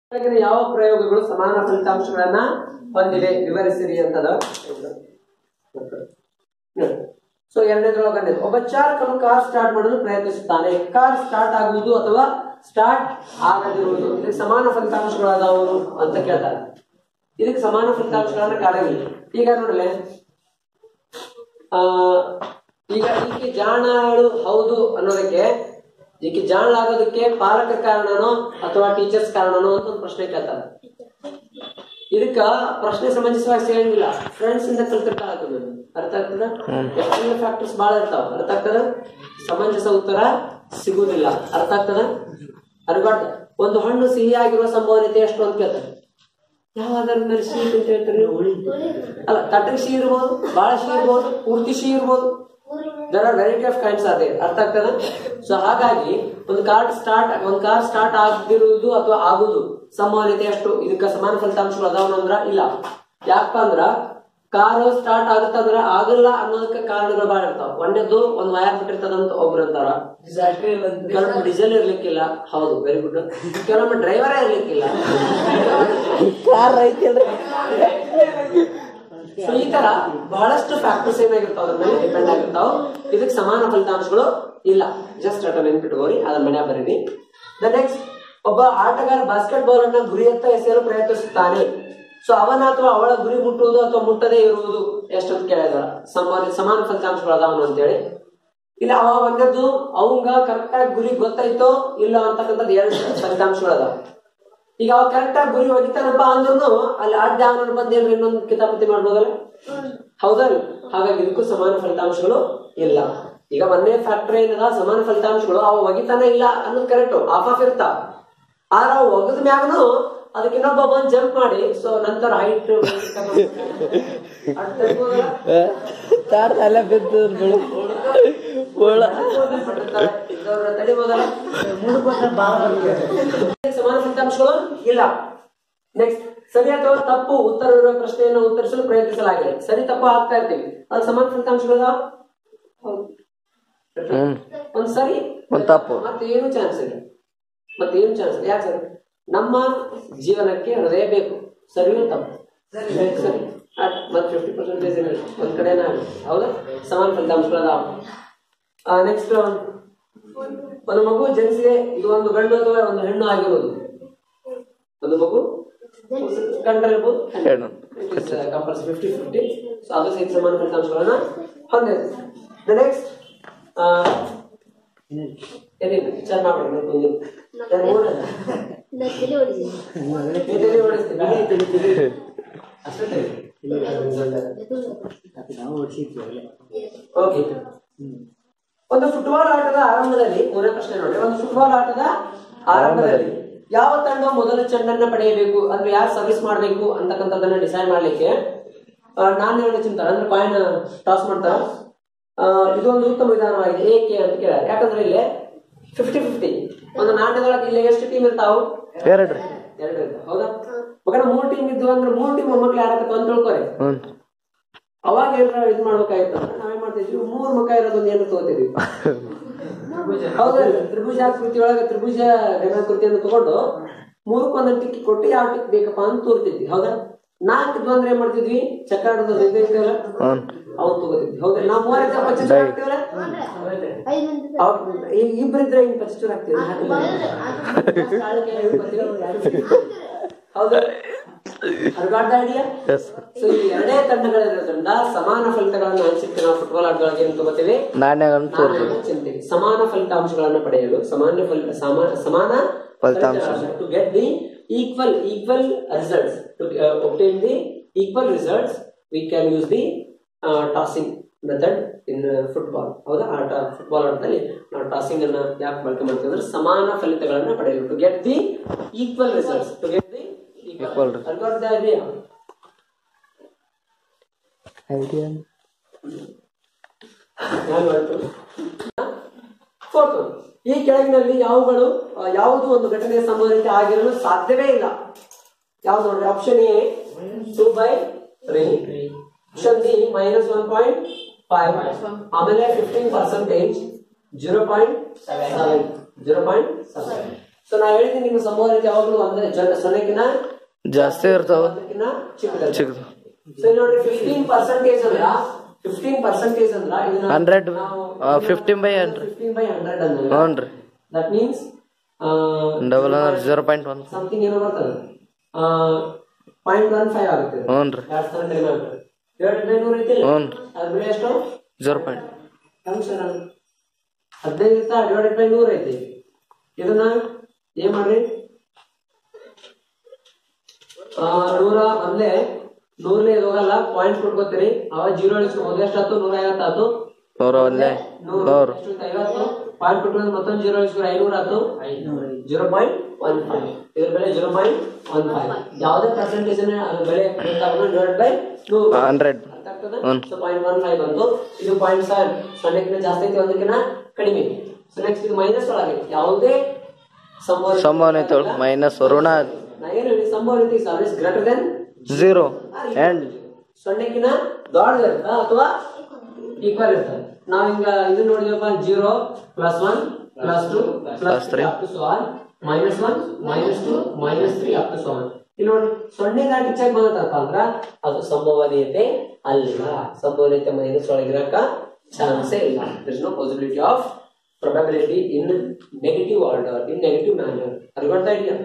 ಕೆಳಗಿನ ಯಾವ ಪ್ರಯೋಗಗಳು ಸಮಾನ ಫಲಿತಾಂಶಗಳನ್ನ ಹೊಂದಿವೆ ವಿವರಿಸಿರಿ ಅಂತದ ಸೊ ಎರಡನೇದ್ರೊಳಗೆ ಒಬ್ಬ ಚಾಲಕನು ಕಾರ್ ಸ್ಟಾರ್ಟ್ ಮಾಡಲು ಪ್ರಯತ್ನಿಸುತ್ತಾನೆ ಕಾರ್ ಸ್ಟಾರ್ಟ್ ಆಗುವುದು ಅಥವಾ ಸ್ಟಾರ್ಟ್ ಆಗದಿರುವುದು ಇದಕ್ಕೆ ಸಮಾನ ಫಲಿತಾಂಶಗಳಾದವರು ಅಂತ ಕೇಳ್ತಾರೆ ಇದಕ್ಕೆ ಸಮಾನ ಫಲಿತಾಂಶಗಳನ್ನ ಕಾಣಲಿಲ್ಲ ಈಗ ನೋಡಲೆ ಆ ಈಗ ಈಕೆ ಜಾಣಾಳು ಹೌದು ಅನ್ನೋದಕ್ಕೆ ಈಕೆ ಜಾಣಳಾಗೋದಕ್ಕೆ ಪಾಲಕ ಕಾರಣನೋ ಅಥವಾ ಟೀಚರ್ಸ್ ಕಾರಣನೋ ಅಂತ ಒಂದು ಪ್ರಶ್ನೆ ಕೇಳ್ತಾರೆ ಇದಕ್ಕ ಪ್ರಶ್ನೆ ಸಂಬಂಧಿಸುವಾಗ ಹೇಳಂಗಿಲ್ಲ ಫ್ರೆಂಡ್ಸ್ ಇಂದ ಕಲ್ತಿರ್ತಾಳ ಆಕಿ. ಅರ್ಥ ಆಗ್ತದ ಎಕ್ಸ್ಟರ್ನಲ್ ಫ್ಯಾಕ್ಟರ್ಸ್ ಬಹಳ ಇರ್ತಾವ ಅರ್ಥ ಆಗ್ತದ ಸಮಂಜಸ ಉತ್ತರ ಸಿಗುವುದಿಲ್ಲ ಅರ್ಥ ಆಗ್ತದ ಅರ್ಗಾಟ್ ಒಂದು ಹಣ್ಣು ಸಿಹಿಯಾಗಿರುವ ಸಂಭವನೀಯತೆ ಎಷ್ಟು ಅಂತ ಕೇಳ್ತಾರೆ ಯಾವ ಆಧಾರದ ಮೇಲೆ ಸಿಹಿ ಅಂತ ಹೇಳ್ತಾರೆ ನೀವು? ಅಲ್ಲ ತಟ್ಟಗೆ ಸಿಹಿ ಇರ್ಬೋದು ಬಹಳ ಸಿಹಿ ಇರ್ಬೋದು ಪೂರ್ತಿ ಸಿಹಿ ಇರ್ಬೋದು there are variety of kinds are there ಅರ್ಥ ಆಗ್ತದ ಸೊ ಹಾಗಾಗಿ ಒಂದು ಕಾರ್ ಸ್ಟಾರ್ಟ್ ಒಂದು ಕಾರ್ ಸ್ಟಾರ್ಟ್ ಆಗದಿರುವುದು ಅಥವಾ ಆಗುದು ಸಂಭವನೀಯತೆ ಎಷ್ಟು ಇದಕ್ಕೆ ಸಮಾನ ಫಲಿತಾಂಶಗಳು ಅದಾವ ಅಂದ್ರ ಇಲ್ಲ ಯಾಕಪ್ಪ ಅಂದ್ರ ಕಾರು ಸ್ಟಾರ್ಟ್ ಆಗುತ್ತಂದ್ರ ಆಗಲ್ಲ ಅನ್ನೋದಕ್ಕೆ ಕಾರಣಗಳು ಬಾಳ ಇರ್ತಾವ ಒಂದೇದ್ದು ಒಂದ್ ವಯರ್ ಬಿಟ್ಟಿರ್ತದಂತ ಒಬ್ರು ಅಂತಾರ ಕೆಲವೊಮ್ಮೆ ಡೀಸೆಲ್ ಇರ್ಲಿಕ್ಕಿಲ್ಲ ಹೌದು ವೆರಿ ಗುಡ್ ಕೆಲವೊಮ್ಮೆ ಡ್ರೈವರೇ ಇರ್ಲಿಕ್ಕಿಲ್ಲ So, ಈ ತರ ಬಹಳಷ್ಟು ಫ್ಯಾಕ್ಟರ್ಸ್ ಏನಾಗಿರ್ತಾವ ಅದ್ರ ಮೇಲೆ ಡಿಪೆಂಡ್ ಆಗಿರ್ತಾವ ಇದಕ್ಕೆ ಸಮಾನ ಫಲಿತಾಂಶಗಳು ಇಲ್ಲ ಜಸ್ಟ್ ಅಟ ನೆನ್ಪಿಟ್ಕೋರಿ ಅದ್ರ ಮನೆ ಬರೀರಿ ದ ನೆಕ್ಸ್ಟ್ ಒಬ್ಬ ಆಟಗಾರ ಬಾಸ್ಕೆಟ್ ಬಾಲ್ ಅನ್ನ ಗುರಿಯತ್ತ ಎಸೆಯಲು ಪ್ರಯತ್ನಿಸುತ್ತಾನೆ ಸೊ ಅವನ ಅಥವಾ ಅವಳ ಗುರಿ ಮುಟ್ಟುವುದು ಅಥವಾ ಮುಟ್ಟದೇ ಇರುವುದು ಎಷ್ಟಂತ ಕೇಳಿದಾರ ಸಮಾನ ಸಮಾನ ಫಲಿತಾಂಶಗಳು ಅದಾವನು ಅಂತೇಳಿ ಇಲ್ಲ ಅವ ಒಂದದ್ದು ಅವಂಗ ಕರೆಕ್ಟ್ ಆಗಿ ಗುರಿ ಗೊತ್ತಾಯ್ತೋ ಇಲ್ಲ ಅಂತಕ್ಕಂಥದ್ದು ಎರಡು ಫಲಿತಾಂಶಗಳು ಅದಾವ ಈಗ ಅವ ಕರೆಕ್ಟ್ ಆಗಿ ಗುರಿ ಹೊಡಿತಾನಪ್ಪ ಅಂದ್ರೂ ಅಲ್ಲಿ ಅಡ್ಡ ಅವನ ಬಂದು ಏನ್ರಿ ಇನ್ನೊಂದು ಕಿತಾಪತಿ ಮಾಡ್ಬೋದಲ್ಲ ಹೌದಲ್ಲ ಹಾಗಾಗಿ ಇದಕ್ಕೂ ಸಮಾನ ಫಲಿತಾಂಶಗಳು ಇಲ್ಲ ಈಗ ಒಂದೇ ಫ್ಯಾಕ್ಟರ್ ಏನದ ಸಮಾನ ಫಲಿತಾಂಶಗಳು ಅವ ಒಗಿತಾನೆ ಇಲ್ಲ ಅನ್ನೋದು ಕರೆಕ್ಟ್ ಆಫ್ ಆಫ್ ಇರ್ತಾವ ಆದ್ರೆ ಅವ ಒಗದ ಮ್ಯಾಗನು ಅದಕ್ಕೆ ಇನ್ನೊಬ್ಬ ಬಂದು ಜಂಪ್ ಮಾಡಿ ಸೊ ನಂತರ ಹೈಟ್ ತಾರ್ದಲ್ಲ ಬಿದ್ದು ಬಿಡು ಒಳ ತಡಿಬೋದಲ್ಲ ಸಮಾನ ಫಲಿತಾಂಶಗಳು ಇಲ್ಲ ನೆಕ್ಸ್ಟ್ ಸರಿ ಅಥವಾ ತಪ್ಪು ಉತ್ತರವಿರುವ ಪ್ರಶ್ನೆಯನ್ನು ಉತ್ತರಿಸಲು ಪ್ರಯತ್ನಿಸಲಾಗಿದೆ ಸರಿ ತಪ್ಪು ಆಗ್ತಾ ಇರ್ತೀವಿ ಅದು ಸಮಾನ ಫಲಿತಾಂಶಗಳು ಅದಾವ? ಹೌದು ಹ್ಮ್ ಒಂದ್ ಸರಿ ಒಂದ್ ತಪ್ಪು. ಮತ್ತೆ ಏನು ಚಾನ್ಸ್ ಇಲ್ಲ ಮತ್ತೆ ಏನು ಚಾನ್ಸ್ ಇಲ್ಲ ಯಾಕೆ ಸರಿ ನಮ್ಮ ಜೀವನಕ್ಕೆ ಹೃದಯ ಬೇಕು ಸರಿಯೂ ತಪ್ಪು ಸರಿ ಆಯ್ತು. ಮತ್ತೆ ಫಿಫ್ಟಿ ಪರ್ಸೆಂಟೇಜ್ ಒಂದ್ ಕಡೆನ ಹೌದಾ ಸಮಾನ ಫಲಿತಾಂಶಗಳು ಅದಾವ ನೆಕ್ಸ್ಟ್ ಒಂದು ಮಗು ಜನಿಸಿದೆ ಇದು ಒಂದು ಗಂಡು ಅಥವಾ ಒಂದು ಹೆಣ್ಣು ಆಗಿರೋದು ಒಂದು ಮಗು ಕಂಡಿರ್ಬೋದು ಹೆಣ್ಣು. ಕಂಪಲ್ಸ್ ಫಿಫ್ಟಿ ಫಿಫ್ಟಿ ಸೊ ಅದು ಸಹಿತ ಸಮಾನ ಫಲಿತಾಂಶಗಳನ್ನ ಹೊಂದಿದೆ ದ ನೆಕ್ಸ್ಟ್ ಏನಿಲ್ಲ ವಿಚಾರ ಮಾಡ್ಬೇಡಿ ನಾನು ಮೂರನೇ. ನೀವು ತಲೆ ಓಡಿಸ್ತೀರಾ? ಅಷ್ಟೇ ತಲೆ. ಓಕೆ ಒಂದು ಫುಟ್ಬಾಲ್ ಆಟದ ಆರಂಭದಲ್ಲಿ ಮೂರನೇ ಪ್ರಶ್ನೆ ನೋಡಿ ಒಂದು ಫುಟ್ಬಾಲ್ ಆಟದ ಆರಂಭದಲ್ಲಿ ಯಾವ ತಂಡ ಮೊದಲ ಚೆಂಡನ್ನ ಪಡೆಯಬೇಕು ಅಂದ್ರೆ ಯಾರು ಸರ್ವಿಸ್ ಮಾಡಬೇಕು ಅಂತಕ್ಕಂಥದ್ದನ್ನ ಡಿಸೈಡ್ ಮಾಡ್ಲಿಕ್ಕೆ ಆ, ನಾನು ಹೇಳಿ ಚಿಂತಾರೆ ಅಂದ್ರೆ ಕಾಯಿನ್ ಟಾಸ್ ಮಾಡ್ತಾರ ಆ, ಇದೊಂದು ಉತ್ತಮ ವಿಧಾನವಾಗಿದೆ ಏಕೆ ಅಂತ ಕೇಳ ಯಾಕಂದ್ರೆ ಇಲ್ಲಿ ಫಿಫ್ಟಿ ಫಿಫ್ಟಿ ಒಂದು ನಾಣ್ಯದೊಳಗೆ ಇಲ್ಲಿ ಎಷ್ಟು ಟೀಮ್ ಇರ್ತಾವು ಎರಡ್ರಿ ಎರಡು ಇರ್ತಾವ ಹೌದಾ ಮಗನ ಮೂರ್ ಟೀಮ್ ಇದ್ವು ಅಂದ್ರೆ ಮೂರ್ ಟೀಮ್ ಮೊಮ್ಮಕ್ಳು ಆಡಕತ್ತ ಅಂತ ತಿಳ್ಕೊರಿ ಹ್ಮ್ ಅವಾಗ ಏನಾರ ಇದ್ ಮಾಡ್ಬೇಕಾಗಿತ್ತು ಅಂದ್ರೆ ನಾವೇನ್ ಮಾಡ್ತಿದ್ವಿ ಮೂರ್ ಮುಖ ಇರೋದೊಂದು ಏನು ತಗೋತಿದ್ವಿ ಹೌದಲ್ಲ ತ್ರಿಭುಜಾಕೃತಿ ಒಳಗೆ ತ್ರಿಭುಜ ಘನಾಕೃತಿಯನ್ನು ತಗೊಂಡು ಮೂರಕ್ಕೊಂದೊಂದು ಟಿಕ್ಕಿ ಕೊಟ್ಟು ಯಾವ ಟಿಕ್ ಬೇಕಪ್ಪ ಅಂತ ತೋರ್ತಿದ್ವಿ ಹೌದಾ ನಾಲ್ಕು ಇದ್ವು ಅಂದ್ರೆ ಏನ್ ಮಾಡ್ತಿದ್ವಿ ಚಕ್ರಾಡದ ಇದ್ದಲ್ಲ ಹ್ಮ್ ಅವ್ನು ತಗೋತಿದ್ವಿ ಹೌದಾ ನಾವು ಮೂವತ್ತು ಪಚ್ಚಚೂರ್ ಹಾಕ್ತೀವಲ್ಲ ಅವ್ರು ಈ- ಇಬ್ರಿದ್ರೆ ಹಿಂಗ್ ಪಚ್ಚಚೂರ್ ಹಾಕ್ತೀವಿ ಹೌದಾ ಅರ್ಗಾಡ್ದ ಐಡಿಯಾ ಎಸ್ ಸೊ ಈ ಎರಡೇ ತಂಡಗಳಿರೋದ್ರಿಂದ ಸಮಾನ ಫಲಿತಗಳನ್ನು ಹಂಚಿಕ್ಕೆ ನಾವು ಫುಟ್ಬಾಲ್ ಆಟಗಳಿಗೆ ಏನು ತಗೋತೀವಿ ನಾಣ್ಯಗಳನ್ನು ತೋರ್ತೀವಿ ನಾಣ್ಯವನ್ನು ಚಿಂತೆಗೆ ಸಮಾನ ಫಲಿತಾಂಶಗಳನ್ನು ಪಡೆಯಲು ಸಮಾನ ಫಲ ಸಮ- ಸಮಾನ ಫಲಿತಾಂಶ. To get the equal equal results to obtain the equal results we can use the tossing method in football ಹೌದಾ ಆಟ ಫುಟ್ಬಾಲ್ ಆಟದಲ್ಲಿ ನಾವು ಟಾಸಿಂಗ್ ಅನ್ನ ಯಾಕೆ ಬಳಕೆ ಮಾಡ್ತೀವಿ ಅಂದ್ರೆ ಸಮಾನ ಫಲಿತಗಳನ್ನು ಪಡೆಯಲು to get the equal results to get the Equal equal idea idea fourth ಈ ಕೆಳಗಿನಲ್ಲಿ ಯಾವುಗಳು ಆ, ಯಾವುದು ಒಂದು ಘಟನೆ ಸಂಭವಿತ ಆಗಿರಲು ಸಾಧ್ಯವೇ ಇಲ್ಲ ಯಾವ್ದು ನೋಡಿ option A two by three option B minus one point five ಆಮೇಲೆ fifteen percentage zero point seven zero point seven so ನಾ ಹೇಳಿದ್ದೀನಿ ನಿಮ್ಮ ಸಂಭಾವ್ಯತೆ ಯಾವಾಗಲೂ ಒಂದೇ ಜನ ಸೊನ್ನೆಕಿನ ಜಾಸ್ತಿ ಇರ್ತಾವ ಒಂದಕ್ಕಿಂತ ಚಿಕ್ಕದಿರುತ್ತೆ. ಚಿಕ್ಕದು ಸೊ ಇಲ್ಲಿ ನೋಡ್ರಿ ಫಿಫ್ಟೀನ್ ಪರ್ಸೆಂಟೇಜ್ ಅಂದ್ರ ಫಿಫ್ಟೀನ್ ಪರ್ಸೆಂಟೇಜ್ ಅಂದ್ರ ಇದನ್ನ hundred fifteen by hundred fifteen by hundred ಅಂದ್ರೆ ಹ್ಞೂ ರೀ ದಟ್ ಮೀನ್ಸ್ ಡಬಲ್ ಅಂದ್ರೆ ಜೀರೋ ಪಾಯಿಂಟ್ ಒನ್ ಸಮಥಿಂಗ್ ಏನೋ ಬರ್ತದೆ ಪಾಯಿಂಟ್ ಒನ್ ಫೈವ್ ಆಗುತ್ತೆ ಇದು. ಹ್ಞೂ ರೀ ಎರಡ್ ಸಾವಿರ ಕಡಿಮೆ ಆಗುತ್ತೆ ಎರಡು ನೂರು ಐತಿಲ್ಲ ಹ್ಞೂ ರೀ ಅದ್ರ ಬೆಲೆ ಎಷ್ಟು ಜೀರೋ ಪಾಯಿಂಟ್ ಹೆಂಗ್ ಸರ್ ಅದು? ಹದಿನೈದು ಇರ್ತ ಡಿವೈಡೆಡ್ ಬೈ ನೂರ್ ಐತಿ ಇದನ್ನ ಏನ್ ಮಾಡ್ರಿ ಆ, ನೂರ ಒಂದೇ ನೂರ್ಲೆ ಇದು ಹೋಗಲ್ಲ ಪಾಯಿಂಟ್ ಕೊಟ್ಕೋತೀರಿ ಅವ ಜೀರೋ ಇಳಿಸ್ಕೊಂಡು ಎಷ್ಟಾಯ್ತು ನೂರ ಐವತ್ತಾಯ್ತು ನೂರ ಒಂದೇ ನೂರು ನೂರು ಎಷ್ಟು ಉಳಿತು? ಐವತ್ತು ಪಾಯಿಂಟ್ ಕೊಟ್ಕೊಂಡು ಮತ್ತೊಂದು ಜೀರೋ ಇಳಿಸ್ಕೊಂಡು ಐನೂರ ಆಯ್ತು ಜೀರೋ ಪಾಯಿಂಟ್ ಒನ್ ಫೈವ್ ಇದ್ರ ಬೆಲೆ ಜೀರೋ ಪಾಯಿಂಟ್ ಒನ್ ಫೈವ್ ಯಾವುದೇ ಪರ್ಸೆಂಟೇಜ್ ಅದ್ರ ಬೆಲೆ ಡಿವೈಡ್ ಬೈ ನೂರು ಹಂಡ್ರೆಡ್ ಅರ್ಥ ಆಗ್ತದೆ ಹ್ಮ್. ಸೊ ಪಾಯಿಂಟ್ ಒನ್ ಫೈವ್ ಬಂತು ಇದು ಪಾಯಿಂಟ್ ಸೆವೆನ್ ಸೊನ್ನೆಕ್ಕಿಂತ ಜಾಸ್ತಿ ಐತಿ ಒಂದಕ್ಕಿಂತ ಕಡಿಮೆ ಸೊ ನೆಕ್ಸ್ಟ್ ಇದು ಮೈನಸ್ ಒಳಗೆ ಯಾವುದೇ ಸಂಭಾವನೆ ಸಂಭಾವನೆ ಮೈನಸ್ ಋಣ ನಾ ಏನು ಹೇಳಿ ಸಂಭಾವನೆ is always greater than zero and ಸೊನ್ನೆಕಿನ ದೊಡ್ಡದಿರುತ್ತಾ ಅಥವಾ ಈಕ್ವಲ್ ಇರ್ತದೆ ನಾವ್ ಹಿಂಗ ಇದು ನೋಡಿದಪ್ಪ zero plus one plus two plus Plus three three. Up to ಸೊನ್ minus one minus two minus three up to ಸೊನ್ ಇಲ್ಲಿ ನೋಡಿ ಸೊನ್ನೆ ದಾಟಿ ಚೆಕ್ ಬಂದತ್ತಪ್ಪ ಅಂದ್ರ ಅದು ಸಂಭವನೀಯತೆ ಅಲ್ಲ ಸಂಭವನೀಯತೆ ಮೈನಸ್ ಒಳಗಿರಕ ಚಾನ್ಸೇ ಇಲ್ಲ there is no possibility of probability in negative order in negative manner ಅದು ಗೊತ್ತಾ ಇದೆಯಾ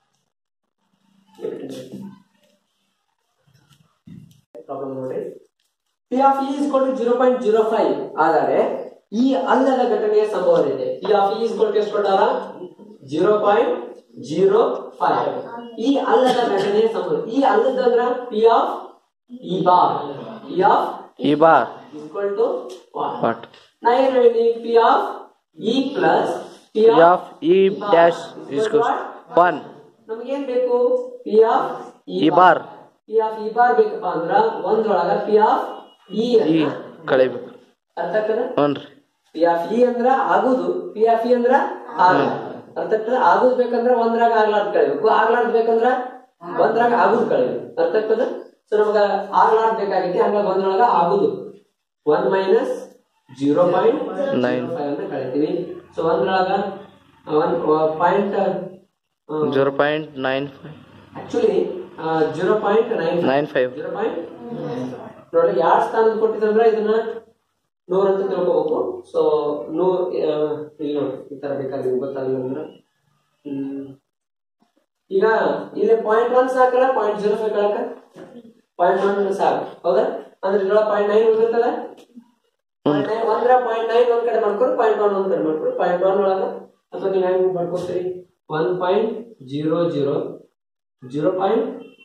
ಪ್ರಾಬ್ಲಮ್ ನೋಡಿ P of E is to zero point zero five ಆದರೆ ಈ ಅಲ್ಲದ ಘಟನೆಯ ಸಂಭವವಿದೆ P of E is to ಎಷ್ಟು ಕೊಟ್ಟಾರ ಜೀರೋ ಪಾಯಿಂಟ್ ಜೀರೋ ಫೈವ್ ಈ ಅಲ್ಲದ ಘಟನೆಯ ಸಂಭವ ಈ ಅಲ್ಲದ ಅಂದ್ರ P of E bar P of E bar is equal to what ನಾ ಏನ್ ಹೇಳಿನಿ P of E plus P P of E dash is equal one ನಮಗೇನ್ ಬೇಕು P of E bar P of E bar ಬೇಕಪ್ಪ ಅಂದ್ರ ಒಂದ್ರೊಳಗ ಪಿ ಆಫ್ ಇ ಈ ಕಳಿಬೇಕು ಅರ್ಥ ಆಗ್ತದ ಹ್ಞೂ ರೀ ಪಿ ಆಫ್ ಇ ಅಂದ್ರ ಆಗುದು ಪಿ ಆಫ್ ಇ ಅಂದ್ರ ಆಗ ಅರ್ಥ ಆಗ್ತದ ಆಗುದ್ ಬೇಕಂದ್ರ ಒಂದ್ರಾಗ ಆಗ್ಲಾರ್ದ್ ಕಳಿಬೇಕು ಆಗ್ಲಾರ್ದ್ ಬೇಕಂದ್ರ ಒಂದ್ರಾಗ ಆಗುದ್ ಕಳಿಬೇಕು ಅರ್ಥ ಆಗ್ತದ ಸೊ ನಮಗ ಆಗ್ಲಾರ್ದ್ ಬೇಕಾಗೈತಿ ಹಂಗಾಗಿ ಒಂದ್ರೊಳಗ ಆಗುದು one minus zero point Nine. Five ಅಂತ ಕಳಿತೀವಿ ಸೊ ಒಂದ್ರೊಳಗ one point zero point nine five actually zero point nine nine five zero point ನೋಡಿ ಯಾರ್ ಸ್ಥಾನದ ಕೊಟ್ಟಿದಂದ್ರ ಇದನ್ನ ನೂರ್ ಅಂತ ತಿಳ್ಕೊಬೇಕು ಸೊ ನೂರ್ ಆ, ಇಲ್ಲಿ ನೋಡಿ ಈ ತರ ಬೇಕಾದ್ರೆ ಗೊತ್ತಾಗಲಿಲ್ಲ ಅಂದ್ರೆ ಹ್ಮ್. ಈಗ ಇಲ್ಲಿ ಪಾಯಿಂಟ್ ಒನ್ ಸಾಕಲ್ಲ ಪಾಯಿಂಟ್ ಜೀರೋ ಫೈವ್ ಕಳಕ ಪಾಯಿಂಟ್ ಒನ್ ಸಾಕು ಹೌದಾ ಅಂದ್ರೆ ಇದ್ರೊಳಗೆ ಪಾಯಿಂಟ್ ನೈನ್ ಉಳಿದಿರ್ತದ ಪಾಯಿಂಟ್ ನೈನ್ ಒಂದ್ರ ಪಾಯಿಂಟ್ ನೈನ್ ಒಂದ್ ಕಡೆ ಮಾಡ್ಕೊಂಡು ಪಾಯಿಂಟ್ ಒನ್ ಒಂದ್ ಕಡೆ ಮಾಡ್ಕೊಂಡು ಪಾಯಿಂಟ್ ಒನ್ ಒಳಗ ಅಥವಾ ನೀವು ಹೆಂಗ್ ಮಾಡ್ಕೊತೀರಿ one point zero zero zero point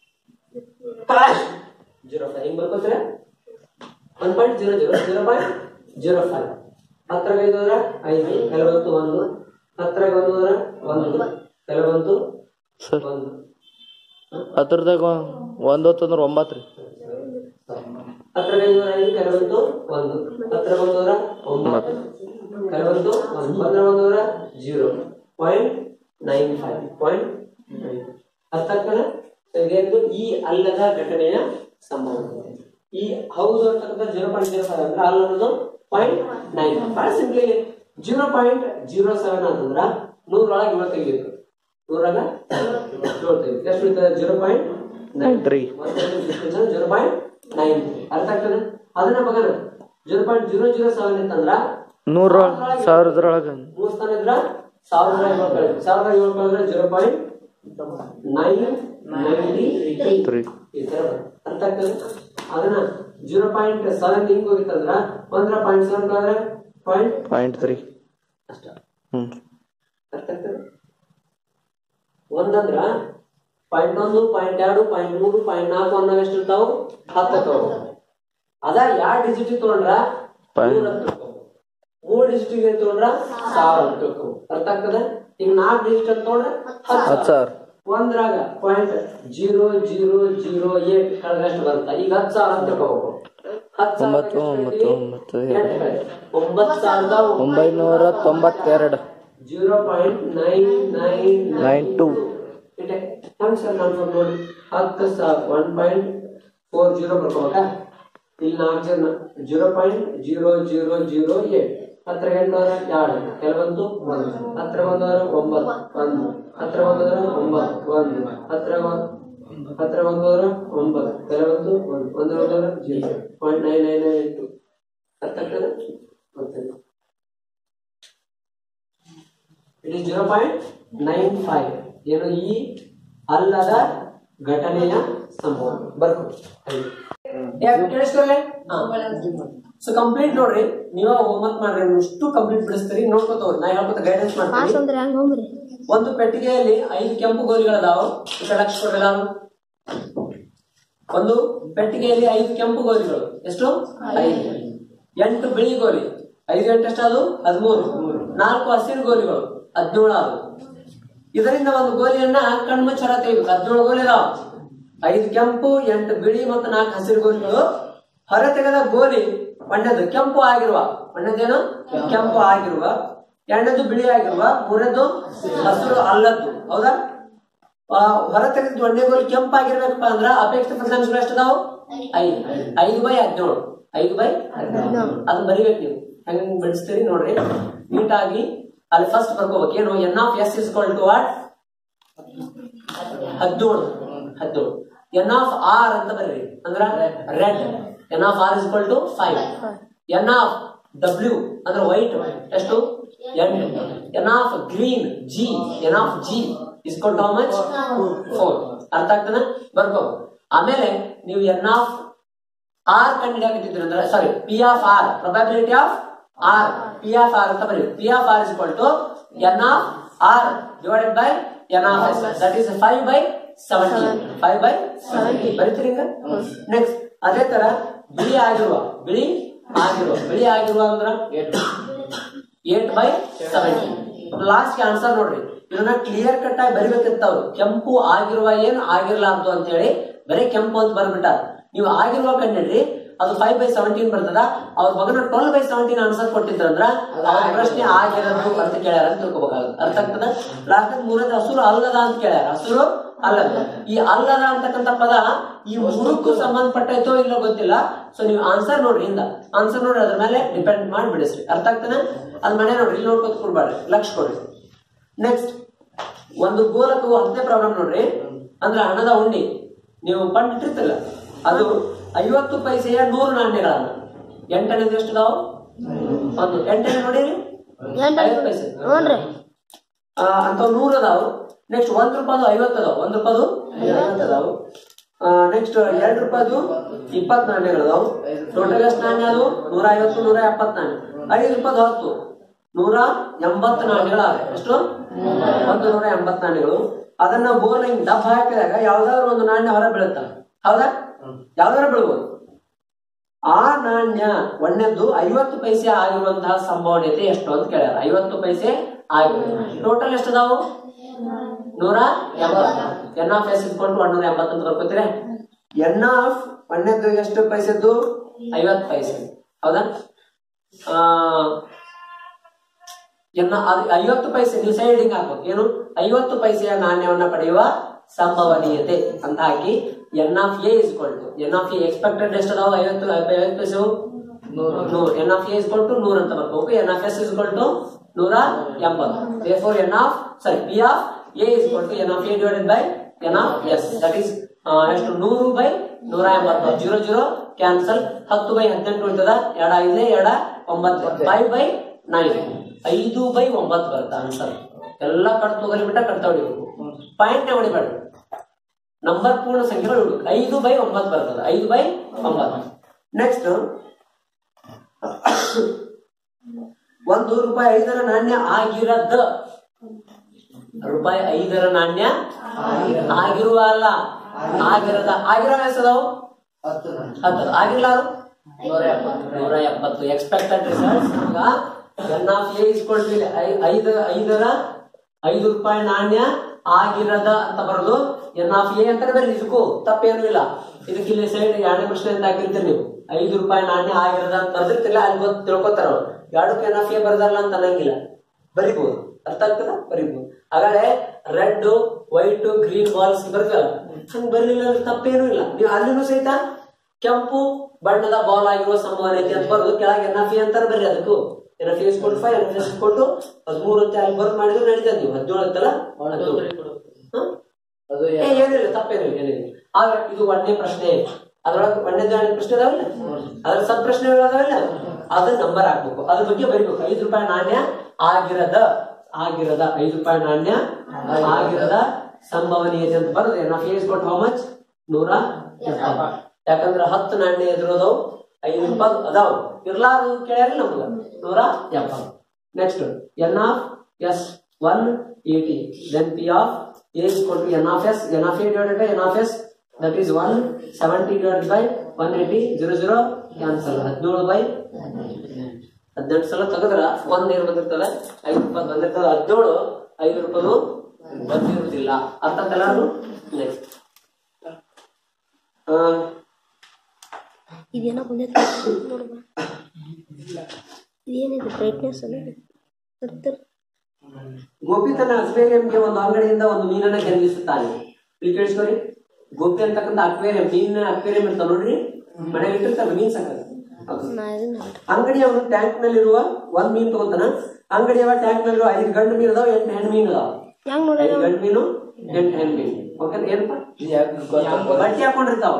zero five ಹಿಂಗ್ ಬರ್ಕೋತೀರ one point zero zero zero point zero five ಹತ್ರಾಗ ಐದು ಹೋದ್ರ ಐದು ಕೆಲ ಬಂತು ಒಂದು ಹತ್ರಾಗ ಒಂದು ಹೋದ್ರ ಒಂದು ಕೆಲ ಬಂತು ಸರ್ ಒಂದು ಅದ್ರದಾಗ ಒಂದು ಹೊತ್ತಂದ್ರೆ ಒಂಬತ್ತು ರೀ ಹತ್ರಾಗ ಐದು ಹೋದ್ರ ಐದು ಕೆಲ ಬಂತು ಒಂದು ಹತ್ರ ಒಂದು ಹೋದ್ರ ಒಂಬತ್ತು ಕೆಲ ಬಂತು ಒಂದು ಬಂದ್ರ ಒಂದು ಹೋದ್ರ zero point nine five point nine ಅರ್ಥ ಆಗ್ತದೆ So ಇದೇನು ಈ ಅಲ್ಲದ ಘಟನೆಯ ಸಂಭವ ಈ ಹೌದು ಅಂತಕ್ಕಂಥ ಜೀರೋ ಪಾಯಿಂಟ್ ಜೀರೋ ಫೈವ್ ಅಂದ್ರೆ ಅಲ್ಲ ಅನ್ನೋದು ಪಾಯಿಂಟ್ ನೈನ್ ಬಹಳ simply zero point zero seven ಅಂತಂದ್ರ ನೂರೊಳಗೆ ಏಳು ತೆಗಿಬೇಕು ನೂರಾಗ ಏಳು ತೆಗಿಬೇಕು ಎಷ್ಟು ಉಳಿತದೆ zero point nine three zero point nine ಅರ್ಥ ಆಗ್ತದೆ ಅದನ್ನ ಮಗನ zero point zero zero seven ಇತ್ತಂದ್ರ ನೂರ ಸಾವಿರದ್ರೊಳಗೆ ಮೂರು ಸ್ಥಾನ ಇದ್ರ ಸಾವಿರದ ಏಳು ಕಳೆದು ಸಾವಿರದ ಏಳು ಕಳೆದ್ರೆ zero point nine ninety three ಈ ತರ ಬರುತ್ತೆ. ಅರ್ಥ ಆಗ್ತದೆ ಅದನ್ನ ಜೀರೋ ಪಾಯಿಂಟ್ ಸೆವೆನ್ ಹಿಂಗ್ ಹೋಗಿತ್ತಂದ್ರ ಒಂದ್ರ ಪಾಯಿಂಟ್ ಸೆವೆನ್ ಕಳೆದ್ರೆ ಪಾಯಿಂಟ್ ಪಾಯಿಂಟ್ ತ್ರೀ ಅಷ್ಟ ಹ್ಞೂ ಅರ್ಥ ಆಗ್ತದೆ ಒಂದಂದ್ರ ಪಾಯಿಂಟ್ ಒಂದು ಪಾಯಿಂಟ್ ಎರಡು ಪಾಯಿಂಟ್ ಮೂರು ಪಾಯಿಂಟ್ ನಾಲ್ಕು ಅನ್ನೋ ಎಷ್ಟು ಇರ್ತಾವ ಹತ್ತು ತಗೋ ಅದ ಎರಡು ಡಿಜಿಟ್ ತಗೊಂಡ್ರ Point. ನೂರ ಅಂತ ತಿಳ್ಕೊ. ಮೂರ್ ಡಿಜಿಟ್ ತಗೊಂಡ್ರ ಸಾವಿರ ಅಂತ ತಿಳ್ಕೊ. ಅರ್ಥ ಆಗ್ತದೆ ಈಗ ನಾಲ್ಕು ಡಿಜಿಟ್ ಅಂತ ತಗೊಂಡ್ರ ಹತ್ತು ಹತ್ತು ಸಾವಿರ. ಸಾವಿರ ಒಂದ್ರಾಗ point zero zero zero eight ಕಳೆದಷ್ಟು ಬರುತ್ತೆ ಈಗ ಹತ್ತು ಸಾವಿರ ಅಂತ ತಗೋಬೇಕು ಹತ್ತು ಸಾವಿರ ಒಂಬತ್ತು, ಒಂಬತ್ತು, ಒಂಬತ್ತು, ಎಂಟು ಕಳೆ. ಒಂಬತ್ತು ಸಾವಿರದ ಒಂಬೈನೂರ ತೊಂಬತ್ತೆರಡು zero point nine nine nine two ಇದೆ ಹಂಗೆ ಸರ್ ನಾನು ನೋಡಿ ಹತ್ತು ಸಾವಿರ ಒನ್ ಪಾಯಿಂಟ್ ಫೋರ್ ಜೀರೋ ಬರ್ಕೋಬೇಕಾ ಇಲ್ಲಿ ನಾಲ್ಕು ಜನ zero point zero zero zero eight ಹತ್ರ ಎಂಟುನೂರ ಎರಡು ಕೆಲವೊಂದು ಒಂದು ಹತ್ರ ಬಂದವರು ಒಂಬತ್ತು ಒಂದು ಹತ್ರ ಬಂದವರು ಒಂಬತ್ತು ಒಂದು ಹತ್ರ ಬ- ಹತ್ರ ಬಂದವರು ಒಂಬತ್ತು ಕೆಲವೊಂದು ಒಂದು ಒಂದು ಬಂದವರು zero point nine nine nine two ಅರ್ಥ ಆಗ್ತದೆ ಗೊತ್ತಿಲ್ಲ it is zero point nine five ಏನು ಈ ಅಲ್ಲದ ಘಟನೆಯ ಸಂಭವ ಬರ್ಕೊ ಕೇಳಿಸ್ಕೊಳ್ಳಿ ಸೊ ಕಂಪ್ಲೀಟ್ ನೋಡ್ರಿ ನೀವ ಹೋಮ್ವರ್ಕ್ ಮಾಡ್ರಿ ಇಷ್ಟು ಕಂಪ್ಲೀಟ್ ಬಿಡಿಸ್ತೀರಿ ನೋಡ್ಕೊತವ್ರಿ ನಾ ಹೇಳ್ಕೊತ ಗೈಡೆನ್ಸ್ ಪಾಸ್ ಮಾಡ್ತೀನಿ ಅಂದ್ರೆ ಹೆಂಗ್ ಹೋಗ್ರಿ ಒಂದು ಪೆಟ್ಟಿಗೆಯಲ್ಲಿ ಐದು ಕೆಂಪು ಗೋಲಿಗಳದಾವ ಈ ಕಡೆ ಲಕ್ಷ ಕೊಡ್ರಿ ನಾನು ಒಂದು ಪೆಟ್ಟಿಗೆಯಲ್ಲಿ ಐದು ಕೆಂಪು ಗೋಲಿಗಳು ಎಷ್ಟು ಐದು ಎಂಟು ಬಿಳಿ ಗೋಲಿ ಐದು ಎಂಟು ಎಷ್ಟು ಅದು ಹದಿಮೂರು ನಾಲ್ಕು ಹಸಿರು ಗೋಲಿಗಳು ಹದಿನೇಳು ಆದವು ಇದರಿಂದ ಒಂದು ಗೋಲಿಯನ್ನ ಕಣ್ಮುಚ್ಚರ ತೆಗಿಬೇಕು ಹದಿನೇಳು ಗೋಲಿ ಇದಾವ ಐದು ಕೆಂಪು ಎಂಟು ಬಿಳಿ ಮತ್ತು ನಾಲ್ಕು ಹಸಿರು ಗೋಲಿಗಳು ಹೊರ ತೆಗೆದ ಗೋಲಿ ಒಂದನೇದು ಕೆಂಪು ಆಗಿರುವ ಒಂದನೇದೇನು ಕೆಂಪು ಆಗಿರುವ ಎರಡನೇದು ಬಿಳಿ ಆಗಿರುವ ಮೂರನೇದು ಹಸಿರು ಅಲ್ಲದ್ದು ಹೌದಾ ಆ, ಹೊರ ತೆಗೆದ ಒಂದೇ ಗೋಲಿ ಕೆಂಪು ಆಗಿರ್ಬೇಕಪ್ಪ ಅಂದ್ರ ಅಪೇಕ್ಷಿತ ಫಲಿತಾಂಶಗಳು ಎಷ್ಟದಾವು ಐದು ಐದು ಬೈ ಹದಿನೇಳು ಐದು ಬೈ ಅದು ಬರಿಬೇಕು ನೀವು ಹೆಂಗ್ ಬಿಡಿಸ್ತೀರಿ ನೋಡ್ರಿ ನೀಟಾಗಿ ಅಲ್ಲಿ ಫಸ್ಟ್ ಬರ್ಕೋಬೇಕು ಏನು N of S is to what ಹದಿನೇಳು ಹದಿನೇಳು ಎನ್ ಆಫ್ ಆರ್ ಅಂತ ಬರ್ರಿ ಅಂದ್ರ red N of R is to five N of W ಅಂದ್ರೆ ವೈಟ್ ಎಷ್ಟು ಎಂಟು N of green G N of G is to how much four ಅರ್ಥ ಆಗ್ತದ ಬರ್ಕೋ ಆಮೇಲೆ ನೀವು ಎನ್ ಆಫ್ ಆರ್ ಕಂಡಿಡಿಯಾಗಿಟ್ಟಿದ್ರು ಅಂದ್ರೆ sorry P of R probability of R P of R ಅಂತ ಬರೀ P of R is to N of R divided by N of S that is five by seventeen five by seventeen ಬರೀತೀರಿ next ಅದೇ ತರ ಬಿಳಿ ಆಗಿರುವ ಬಿಳಿ ಆಗಿರುವ ಬಿಳಿ ಆಗಿರುವ ಅಂದ್ರ eight by seventeen last answer ನೋಡ್ರಿ ಇದನ್ನ ಕ್ಲಿಯರ್ ಕಟ್ ಆಗಿ ಬರಿಬೇಕಿತ್ತು ಅವ್ರು ಕೆಂಪು ಆಗಿರುವ ಏನ್ ಆಗಿರ್ಲಾರ್ದು ಅಂತ ಹೇಳಿ ಬರೀ ಕೆಂಪು ಅಂತ ಬರ್ಬಿಟ್ಟಾರ ನೀವು ಆಗಿರುವ ಕಂಡಿಡ್ರಿ ಅದು ಫೈವ್ ಬೈ ಸೆವೆಂಟೀನ್ ಬರ್ತದ ಅವ್ರ ಮಗನ ಟ್ವೆಲ್ ಬೈ ಸೆವೆಂಟೀನ್ ಆನ್ಸರ್ ಕೊಟ್ಟಿದ್ರಂದ್ರ ಅವ್ರ ಪ್ರಶ್ನೆ ಆಗಿರೋದು ಅಂತ ಕೇಳ್ಯಾರ ಅಂತ ತಿಳ್ಕೊಬೇಕಾಗುತ್ತೆ ಅರ್ಥ ಆಗ್ತದ ಲಾಸ್ಟ್ ಮೂರನೇದು ಹಸುರು ಅಲ್ಲದ ಅಂತ ಕೇಳ್ಯಾರ ಹಸುರು ಅಲ್ಲದ ಈ ಅಲ್ಲದ ಅಂತಕ್ಕಂಥ ಪದ ಈ ಮೂರಕ್ಕೂ ಸಂಬಂಧಪಟ್ಟೈತೋ ಇಲ್ಲೋ ಗೊತ್ತಿಲ್ಲ ಸೊ ನೀವು ಆನ್ಸರ್ ನೋಡ್ರಿ ಹಿಂದ ಆನ್ಸರ್ ನೋಡ್ರಿ ಅದ್ರ ಮೇಲೆ ಡಿಪೆಂಡ್ ಮಾಡಿ ಬಿಡಿಸ್ರಿ ಅರ್ಥ ಆಗ್ತದೆ ಅದ್ ಮನೆ ನೋಡ್ರಿ ಇಲ್ಲಿ ನೋಡ್ಕೊತ ಕೊಡ್ಬೇಡ್ರಿ ಲಕ್ಷ ಕೊಡ್ರಿ ನೆಕ್ಸ್ಟ್ ಒಂದು ಗೋಲಕವು ಹತ್ತನೇ ಪ್ರಾಬ್ಲಮ್ ನೋಡ್ರಿ ಅಂದ್ರ ಹಣದ ಉಂಡಿ ನೀವು ಫಂಡ್ ಇಟ್ಟಿರ್ತಿಲ್ಲ ಅದು ಐವತ್ತು ಪೈಸೆಯ ನೂರು ನಾಣ್ಯಗಳನ್ನ ಎಂಟನೇದು ಎಷ್ಟು ಅದಾವು ಒಂದು ಎಂಟನೇ ನೋಡಿರಿ ಐವತ್ತು ಪೈಸೆ ಹ್ಞೂನ್ರಿ ಆ, ಅಂಥವು ನೂರು ಅದಾವು ನೆಕ್ಸ್ಟ್ ಒಂದ್ ರೂಪಾಯ್ದು ಐವತ್ತು ಅದಾವು ಒಂದ್ ರೂಪಾಯ್ದು ಐವತ್ತು ಅದಾವು ನೆಕ್ಸ್ಟ್ ಎರಡ್ ರೂಪಾಯ್ದು ಇಪ್ಪತ್ತು ನಾಣ್ಯಗಳು ಅದಾವು ಟೋಟಲ್ ಎಷ್ಟು ನಾಣ್ಯ ಅದು ನೂರ ಐವತ್ತು ನೂರ ಎಪ್ಪತ್ತು ನಾಣ್ಯ ಐದು ರೂಪಾಯ್ದು ಹತ್ತು ನೂರ ಎಂಬತ್ತು ನಾಣ್ಯಗಳು ಅವೆ ಎಷ್ಟು ಒಂದು ನೂರ ಎಂಬತ್ತು ನಾಣ್ಯಗಳು ಅದನ್ನ ಬೋರ್ ಹಿಂಗ್ ಡಬ್ಬ ಹಾಕಿದಾಗ ಯಾವ್ದಾದ್ರು ಒಂದು ನಾಣ್ಯ ಹೊರ ಬೀಳುತ್ತ ಹೌದಾ ಯಾವ್ದಾದ್ರು ಬೀಳ್ಬೋದು ಆ ನಾಣ್ಯ ಒಂದನೇದ್ದು ಐವತ್ತು ಪೈಸೆ ಆಗಿರುವಂತಹ ಸಂಭವನೀಯತೆ ಎಷ್ಟು ಅಂತ ಕೇಳ್ಯಾರ ಐವತ್ತು ಪೈಸೆ ಆಗಿರೋದು ಟೋಟಲ್ ಎಷ್ಟು ಅದಾವು ನೂರ ಎಂಬತ್ತು ಎನ್ ಆಫ್ ಎಸ್ ಇಟ್ಕೊಂಡು ಒಂದೂರ ಎಂಬತ್ತು ಅಂತ ಬರ್ಕೋತೀರಾ ಎನ್ ಆಫ್ ಒಂದನೇದ್ದು ಎಷ್ಟು ಪೈಸೆದ್ದು ಐವತ್ತು ಪೈಸೆ ಹೌದಾ ಆ, ಎನ್ನ ಅದು ಐವತ್ತು ಪೈಸೆ ನೀವು ಸೈಡಿಂಗ್ ಹಾಕ್ಬೇಕು ಏನು ಐವತ್ತು ಪೈಸೆಯ ನಾಣ್ಯವನ್ನ ಪಡೆಯುವ ಸಂಭವನೀಯತೆ ಅಂತ ಹಾಕಿ N of A is equal to N of A expected ಎಷ್ಟು ಅದಾವ ಐವತ್ತು ಐವತ್ತು ಪೈಸೆವು ನೂರು ಎನ್ ಆಫ್ ಎ ಇಸ್ಕೊಳ್ತು ನೂರು ಅಂತ ಬರ್ಬೇಕು ಎನ್ ಆಫ್ ಎಸ್ ಇಸ್ಕೊಳ್ತು ನೂರ ಎಂಬತ್ತು four N of sorry P of A is equal to N of A divided by N of S that is ಎಷ್ಟು ನೂರು ಬೈ ನೂರ ಎಂಬತ್ತು ಜೀರೋ ಜೀರೋ ಕ್ಯಾನ್ಸಲ್ ಹತ್ತು ಬೈ ಹದಿನೆಂಟು ಉಳಿತದ ಎಡ ಐದೇ ಎಡ ಒಂಬತ್ತು ಫೈವ್ ಬೈ ನೈನ್ ಐದು ಬೈ ಒಂಬತ್ತು ಬರುತ್ತೆ ಆನ್ಸರ್ ಎಲ್ಲ ಕಟ್ ತಗೊಲಿ ಬಿಟ್ಟ ಕಟ್ತಾ ಹೊಡಿಬೇಕು ಪಾಯಿಂಟ್ ಹೊಡಿಬೇಡ ನಂಬರ್ ಪೂರ್ಣ ಸಂಖ್ಯೆಗಳು ಹುಡುಕು ಐದು ಬೈ ಒಂಬತ್ತು ಬರ್ತದೆ ಐದು ಬೈ ಒಂಬತ್ತು ನೆಕ್ಸ್ಟ್ ಒಂದು ರೂಪಾಯಿ ಐದರ ನಾಣ್ಯ ಆಗಿರದ ರೂಪಾಯಿ ಐದರ ನಾಣ್ಯ ಆಗಿರುವ ಅಲ್ಲ ಆಗಿರದ ಆಗಿರೋ ಎಸದವು ಹತ್ತು ಆಗಿರ್ಲಾರು ನೂರ ಎಪ್ಪತ್ತು ಎಕ್ಸ್ಪೆಕ್ಟೆಡ್ ರಿಸಲ್ಟ್ಸ್ ಈಗ ಎನ್ ಆಫ್ ಎ ಇಸ್ಕೊಳ್ತೀವಿ ಐದು ಐದರ ಐದು ರೂಪಾಯಿ ನಾಣ್ಯ ಆಗಿರದ ಅಂತ ಬರೋದು ಎನ್ ಆಫ್ ಎ ಅಂತಾನೆ ಬರ್ರಿ ಇದಕ್ಕೂ ತಪ್ಪೇನು ಇಲ್ಲ ಇದಕ್ಕೆ ಇಲ್ಲಿ ಸೈಡ್ ಎರಡನೇ ಪ್ರಶ್ನೆ ಅಂತ ಹಾಕಿರ್ತೀರಿ ನೀವು ಐದು ರೂಪಾಯಿ ನಾಣ್ಯ ಆಗಿರದ ಅಂತ ಬರ್ದಿರ್ತಿಲ್ಲ ಅಲ್ಲಿ ಗೊತ್ತು ತಿಳ್ಕೊತಾರ ಅವ್ರು ಎರಡಕ್ಕೂ ಎನ್ ಆಫ್ ಎ ಬರ್ದಾರಲ್ಲ ಅಂತ ಅನ್ನಂಗಿಲ್ಲ ಬರಿಬಹುದು ಅರ್ಥ ಆಗ್ತದ ಬರಿಬಹುದು ಹಾಗಾದ್ರೆ ರೆಡ್ ವೈಟ್ ಗ್ರೀನ್ ಬಾಲ್ಸ್ ಬರ್ತಲ್ಲ ಹಂಗ್ ಬರ್ಲಿಲ್ಲ ಅಂದ್ರೆ ತಪ್ಪೇನೂ ಇಲ್ಲ ನೀವು ಅಲ್ಲಿನೂ ಸಹಿತ ಕೆಂಪು ಬಣ್ಣದ ಬಾಲ್ ಆಗಿರುವ ಸಂಭವನೀಯತೆ ಅಂತ ಬರೋದು ಕೆಳಗೆ ಎನ್ ಆಫ್ ಎ ಅಂತಾರೆ ಬರ್ರಿ ಅದಕ್ಕೂ ಎನ್ ಎಫ್ ಎಸ್ ಕೊಟ್ಟು ಫೈವ್ ಎನ್ ಎಫ್ ಎಸ್ ಕೊಟ್ಟು ಹದಿಮೂರು ಅಂತ ಅಲ್ಲಿ ಬರ್ಕ್ ಮಾಡಿದ್ರೆ ನಡೀತದೆ ನೀವು ಹದಿನೇಳು ಅಂತಲ್ಲ ಹ್ಮ್? ಅದು ಏ, ಏನಿಲ್ಲ ತಪ್ಪೇನಿಲ್ಲ ಏನಿಲ್ಲ ಆದ್ರೆ ಇದು ಒಂದನೇ ಪ್ರಶ್ನೆ ಅದ್ರೊಳಗೆ ಒಂದನೇ ಎರಡನೇ ಪ್ರಶ್ನೆ ಅದಾವಲ್ಲ ಅದ್ರ ಸಬ್ ಪ್ರಶ್ನೆಗಳು ಅದಾವಲ್ಲ ಅದನ್ನ ನಂಬರ್ ಹಾಕ್ಬೇಕು ಅದ್ರ ಬಗ್ಗೆ ಬರಿಬೇಕು ಐದು ರೂಪಾಯಿ ನಾಣ್ಯ ಆಗಿರದ ಆಗಿರದ ಐದು ರೂಪಾಯಿ ನಾಣ್ಯ ಆಗಿರದ ಸಂಭವನೀಯತೆ ಅಂತ ಬರೋದು ನಾವು ಫೇಸ್ ಕೊಟ್ಟು ಹೌ ಮಚ್ ನೂರ ಎಪ್ಪತ್ತು. ಯಾಕಂದ್ರೆ ಹತ್ತು ನಾಣ್ಯ ಎದುರೋದವು ಐದು ರೂಪಾಯಿ ಅದಾವ ಇರ್ಲಾರ್ದು ಕೇಳ್ಯಾರ ನಮ್ಗ ನೂರ ಎಪ್ಪತ್ತು next N of S one eighty then P of A is equal to n of s n of a divided by n of s that is 170 divided by 180 0 0 cancel 17 by ಹದಿನೆಂಟು ಸಲ ತೆಗೆದ್ರ ಒಂದ್ ಏನ್ ಬಂದಿರ್ತದ ಐದು ರೂಪಾಯಿ ಬಂದಿರ್ತದ ಹದಿನೇಳು ಐದು ರೂಪಾಯಿ ಬಂದಿರುವುದಿಲ್ಲ ಅರ್ಥ ಎಲ್ಲಾರು ನೆಕ್ಸ್ಟ್ ಇದೇನೋ ಬಂದೈತೆ ನೋಡುವ ಇದೇನಿದೆ ಬ್ರೈಟ್ನೆಸ್ ಅಲ್ಲ ಸತ್ತರ್ ಗೋಪಿ ತನ್ನ ಅಕ್ವೇರಿಯಂಗೆ ಒಂದು ಅಂಗಡಿಯಿಂದ ಒಂದು ಮೀನನ್ನ ಖರೀದಿಸುತ್ತಾನೆ ಇಲ್ಲಿ ಕೇಳಿಸ್ಕೊರಿ ಗೋಪಿ ಅಂತಕ್ಕಂಥ ಅಕ್ವೇರಿಯಂ ಮೀನಿನ ಅಕ್ವೇರಿಯಂ ಇರ್ತಾವ ನೋಡ್ರಿ ಮನೆಗೆ ಇಟ್ಟಿರ್ತಾರೆ ಮೀನ್ ಸಾಕ ನಾ ಇದನ್ನ ಅಂಗಡಿಯವನು ಟ್ಯಾಂಕ್ ನಲ್ಲಿರುವ ಒಂದ್ ಮೀನ್ ತಗೊಂತಾನ ಅಂಗಡಿಯವ ಟ್ಯಾಂಕ್ ನಲ್ಲಿರುವ ಐದು ಗಂಡು ಮೀನ್ ಅದಾವ ಎಂಟು ಹೆಣ್ಣು ಮೀನ್ ಅದಾವ ಹೆಂಗ್ ನೋಡ ಐದು ಗಂಡು ಮೀನು ಎಂಟು ಹೆಣ್ಣು ಮೀನು ಓಕೆ ಏನಪ್ಪ ಇದು ಯಾಕೆ ಗೊತ್ತಾಗ್ತದೆ? ಬಟ್ಟೆ ಹಾಕೊಂಡಿರ್ತಾವ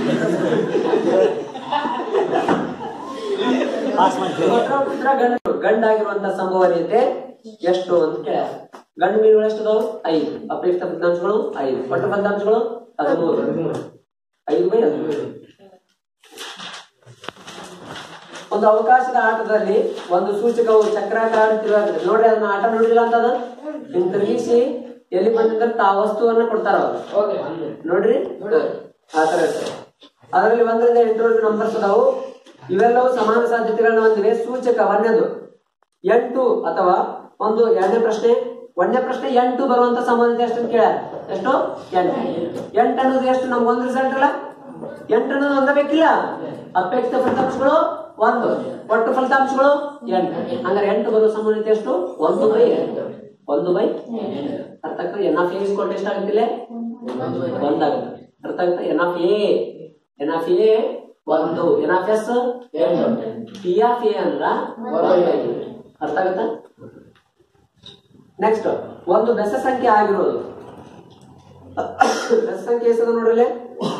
ಪುತ್ರ ಗಂಡು ಗಂಡಾಗಿರುವಂತ ಸಂಭವನೀಯತೆ ಎಷ್ಟು ಅಂತ ಕೇಳ ಗಂಡು ಮೀನುಗಳು ಎಷ್ಟು ಅದಾವು ಐದು ಅಪೇಕ್ಷಿತ ಫಲಿತಾಂಶಗಳು ಐದು ಒಟ್ಟು ಫಲಿತಾಂಶಗಳು ಹದಿಮೂರು ಐದು ಬೈ ಹದಿಮೂರು ಒಂದು ಅವಕಾಶದ ಆಟದಲ್ಲಿ ಒಂದು ಸೂಚಕವು ಚಕ್ರಾಕಾರ ತಿರುಗಾಡ್ತದೆ ನೋಡ್ರಿ ಅದನ್ನ ಆಟ ನೋಡಿಲ್ಲ ಅಂತ ಅದು ಹಿಂತಿರುಗಿಸಿ ಎಲ್ಲಿ ಬಂದಿದ್ರೆ ತಾ ವಸ್ತುವನ್ನ ಕೊಡ್ತಾರ ಅವರು ನೋಡ್ರಿ ಆ ತರ ಇರ್ತದೆ ಅದರಲ್ಲಿ ಒಂದರಿಂದ ಎಂಟರವರೆಗೂ ನಂಬರ್ಸ್ ಅದಾವು ಇವೆಲ್ಲವೂ ಸಮಾನ ಸಾಧ್ಯತೆಗಳನ್ನ ಹೊಂದಿವೆ ಸೂಚಕ ಒಂದನೇದು ಎಂಟು ಅಥವಾ ಒಂದು ಎರಡನೇ ಪ್ರಶ್ನೆ ಒಂದನೇ ಪ್ರಶ್ನೆ ಎಂಟು ಬರುವಂತ ಸಂಬಂಧಿತ ಎಷ್ಟು ಅಂತ ಕೇಳ್ಯಾರ ಎಷ್ಟು ಎಂಟು ಎಂಟು ಅನ್ನೋದು ಎಷ್ಟು ನಮ್ಗೆ ಒಂದು ರಿಸಲ್ಟ್ ಅಲ್ಲ ಎಂಟು ಅನ್ನೋದು ಒಂದ ಬೇಕಿಲ್ಲ ಅಪೇಕ್ಷಿತ ಫಲಿತಾಂಶಗಳು ಒಂದು ಒಟ್ಟು ಫಲಿತಾಂಶಗಳು ಎಂಟು ಹಂಗಾರೆ ಎಂಟು ಬರುವ ಸಂಬಂಧಿತ ಎಷ್ಟು ಒಂದು ಬೈ ಎಂಟು ಒಂದು ಬೈ ಅರ್ಥ ಆಗ್ತದೆ ಎನ್ ಆಫ್ ಎ ಇಸ್ಕೊಂಡು ಎಷ್ಟಾಗುತ್ತಿಲ್ಲ ಒಂದಾಗುತ್ತೆ ಅರ್ಥ ಆಗುತ್ತೆ N of A N of A ಒಂದು N of S P of A ಅಂದ್ರ ಅರ್ಥ ಆಗುತ್ತಾ ನೆಕ್ಸ್ಟ್ ಒಂದು ಬೆಸ ಸಂಖ್ಯೆ ಆಗಿರೋದು ಬೆಸ ಸಂಖ್ಯೆ ಎಷ್ಟದ ನೋಡ್ರಲ್ಲೇ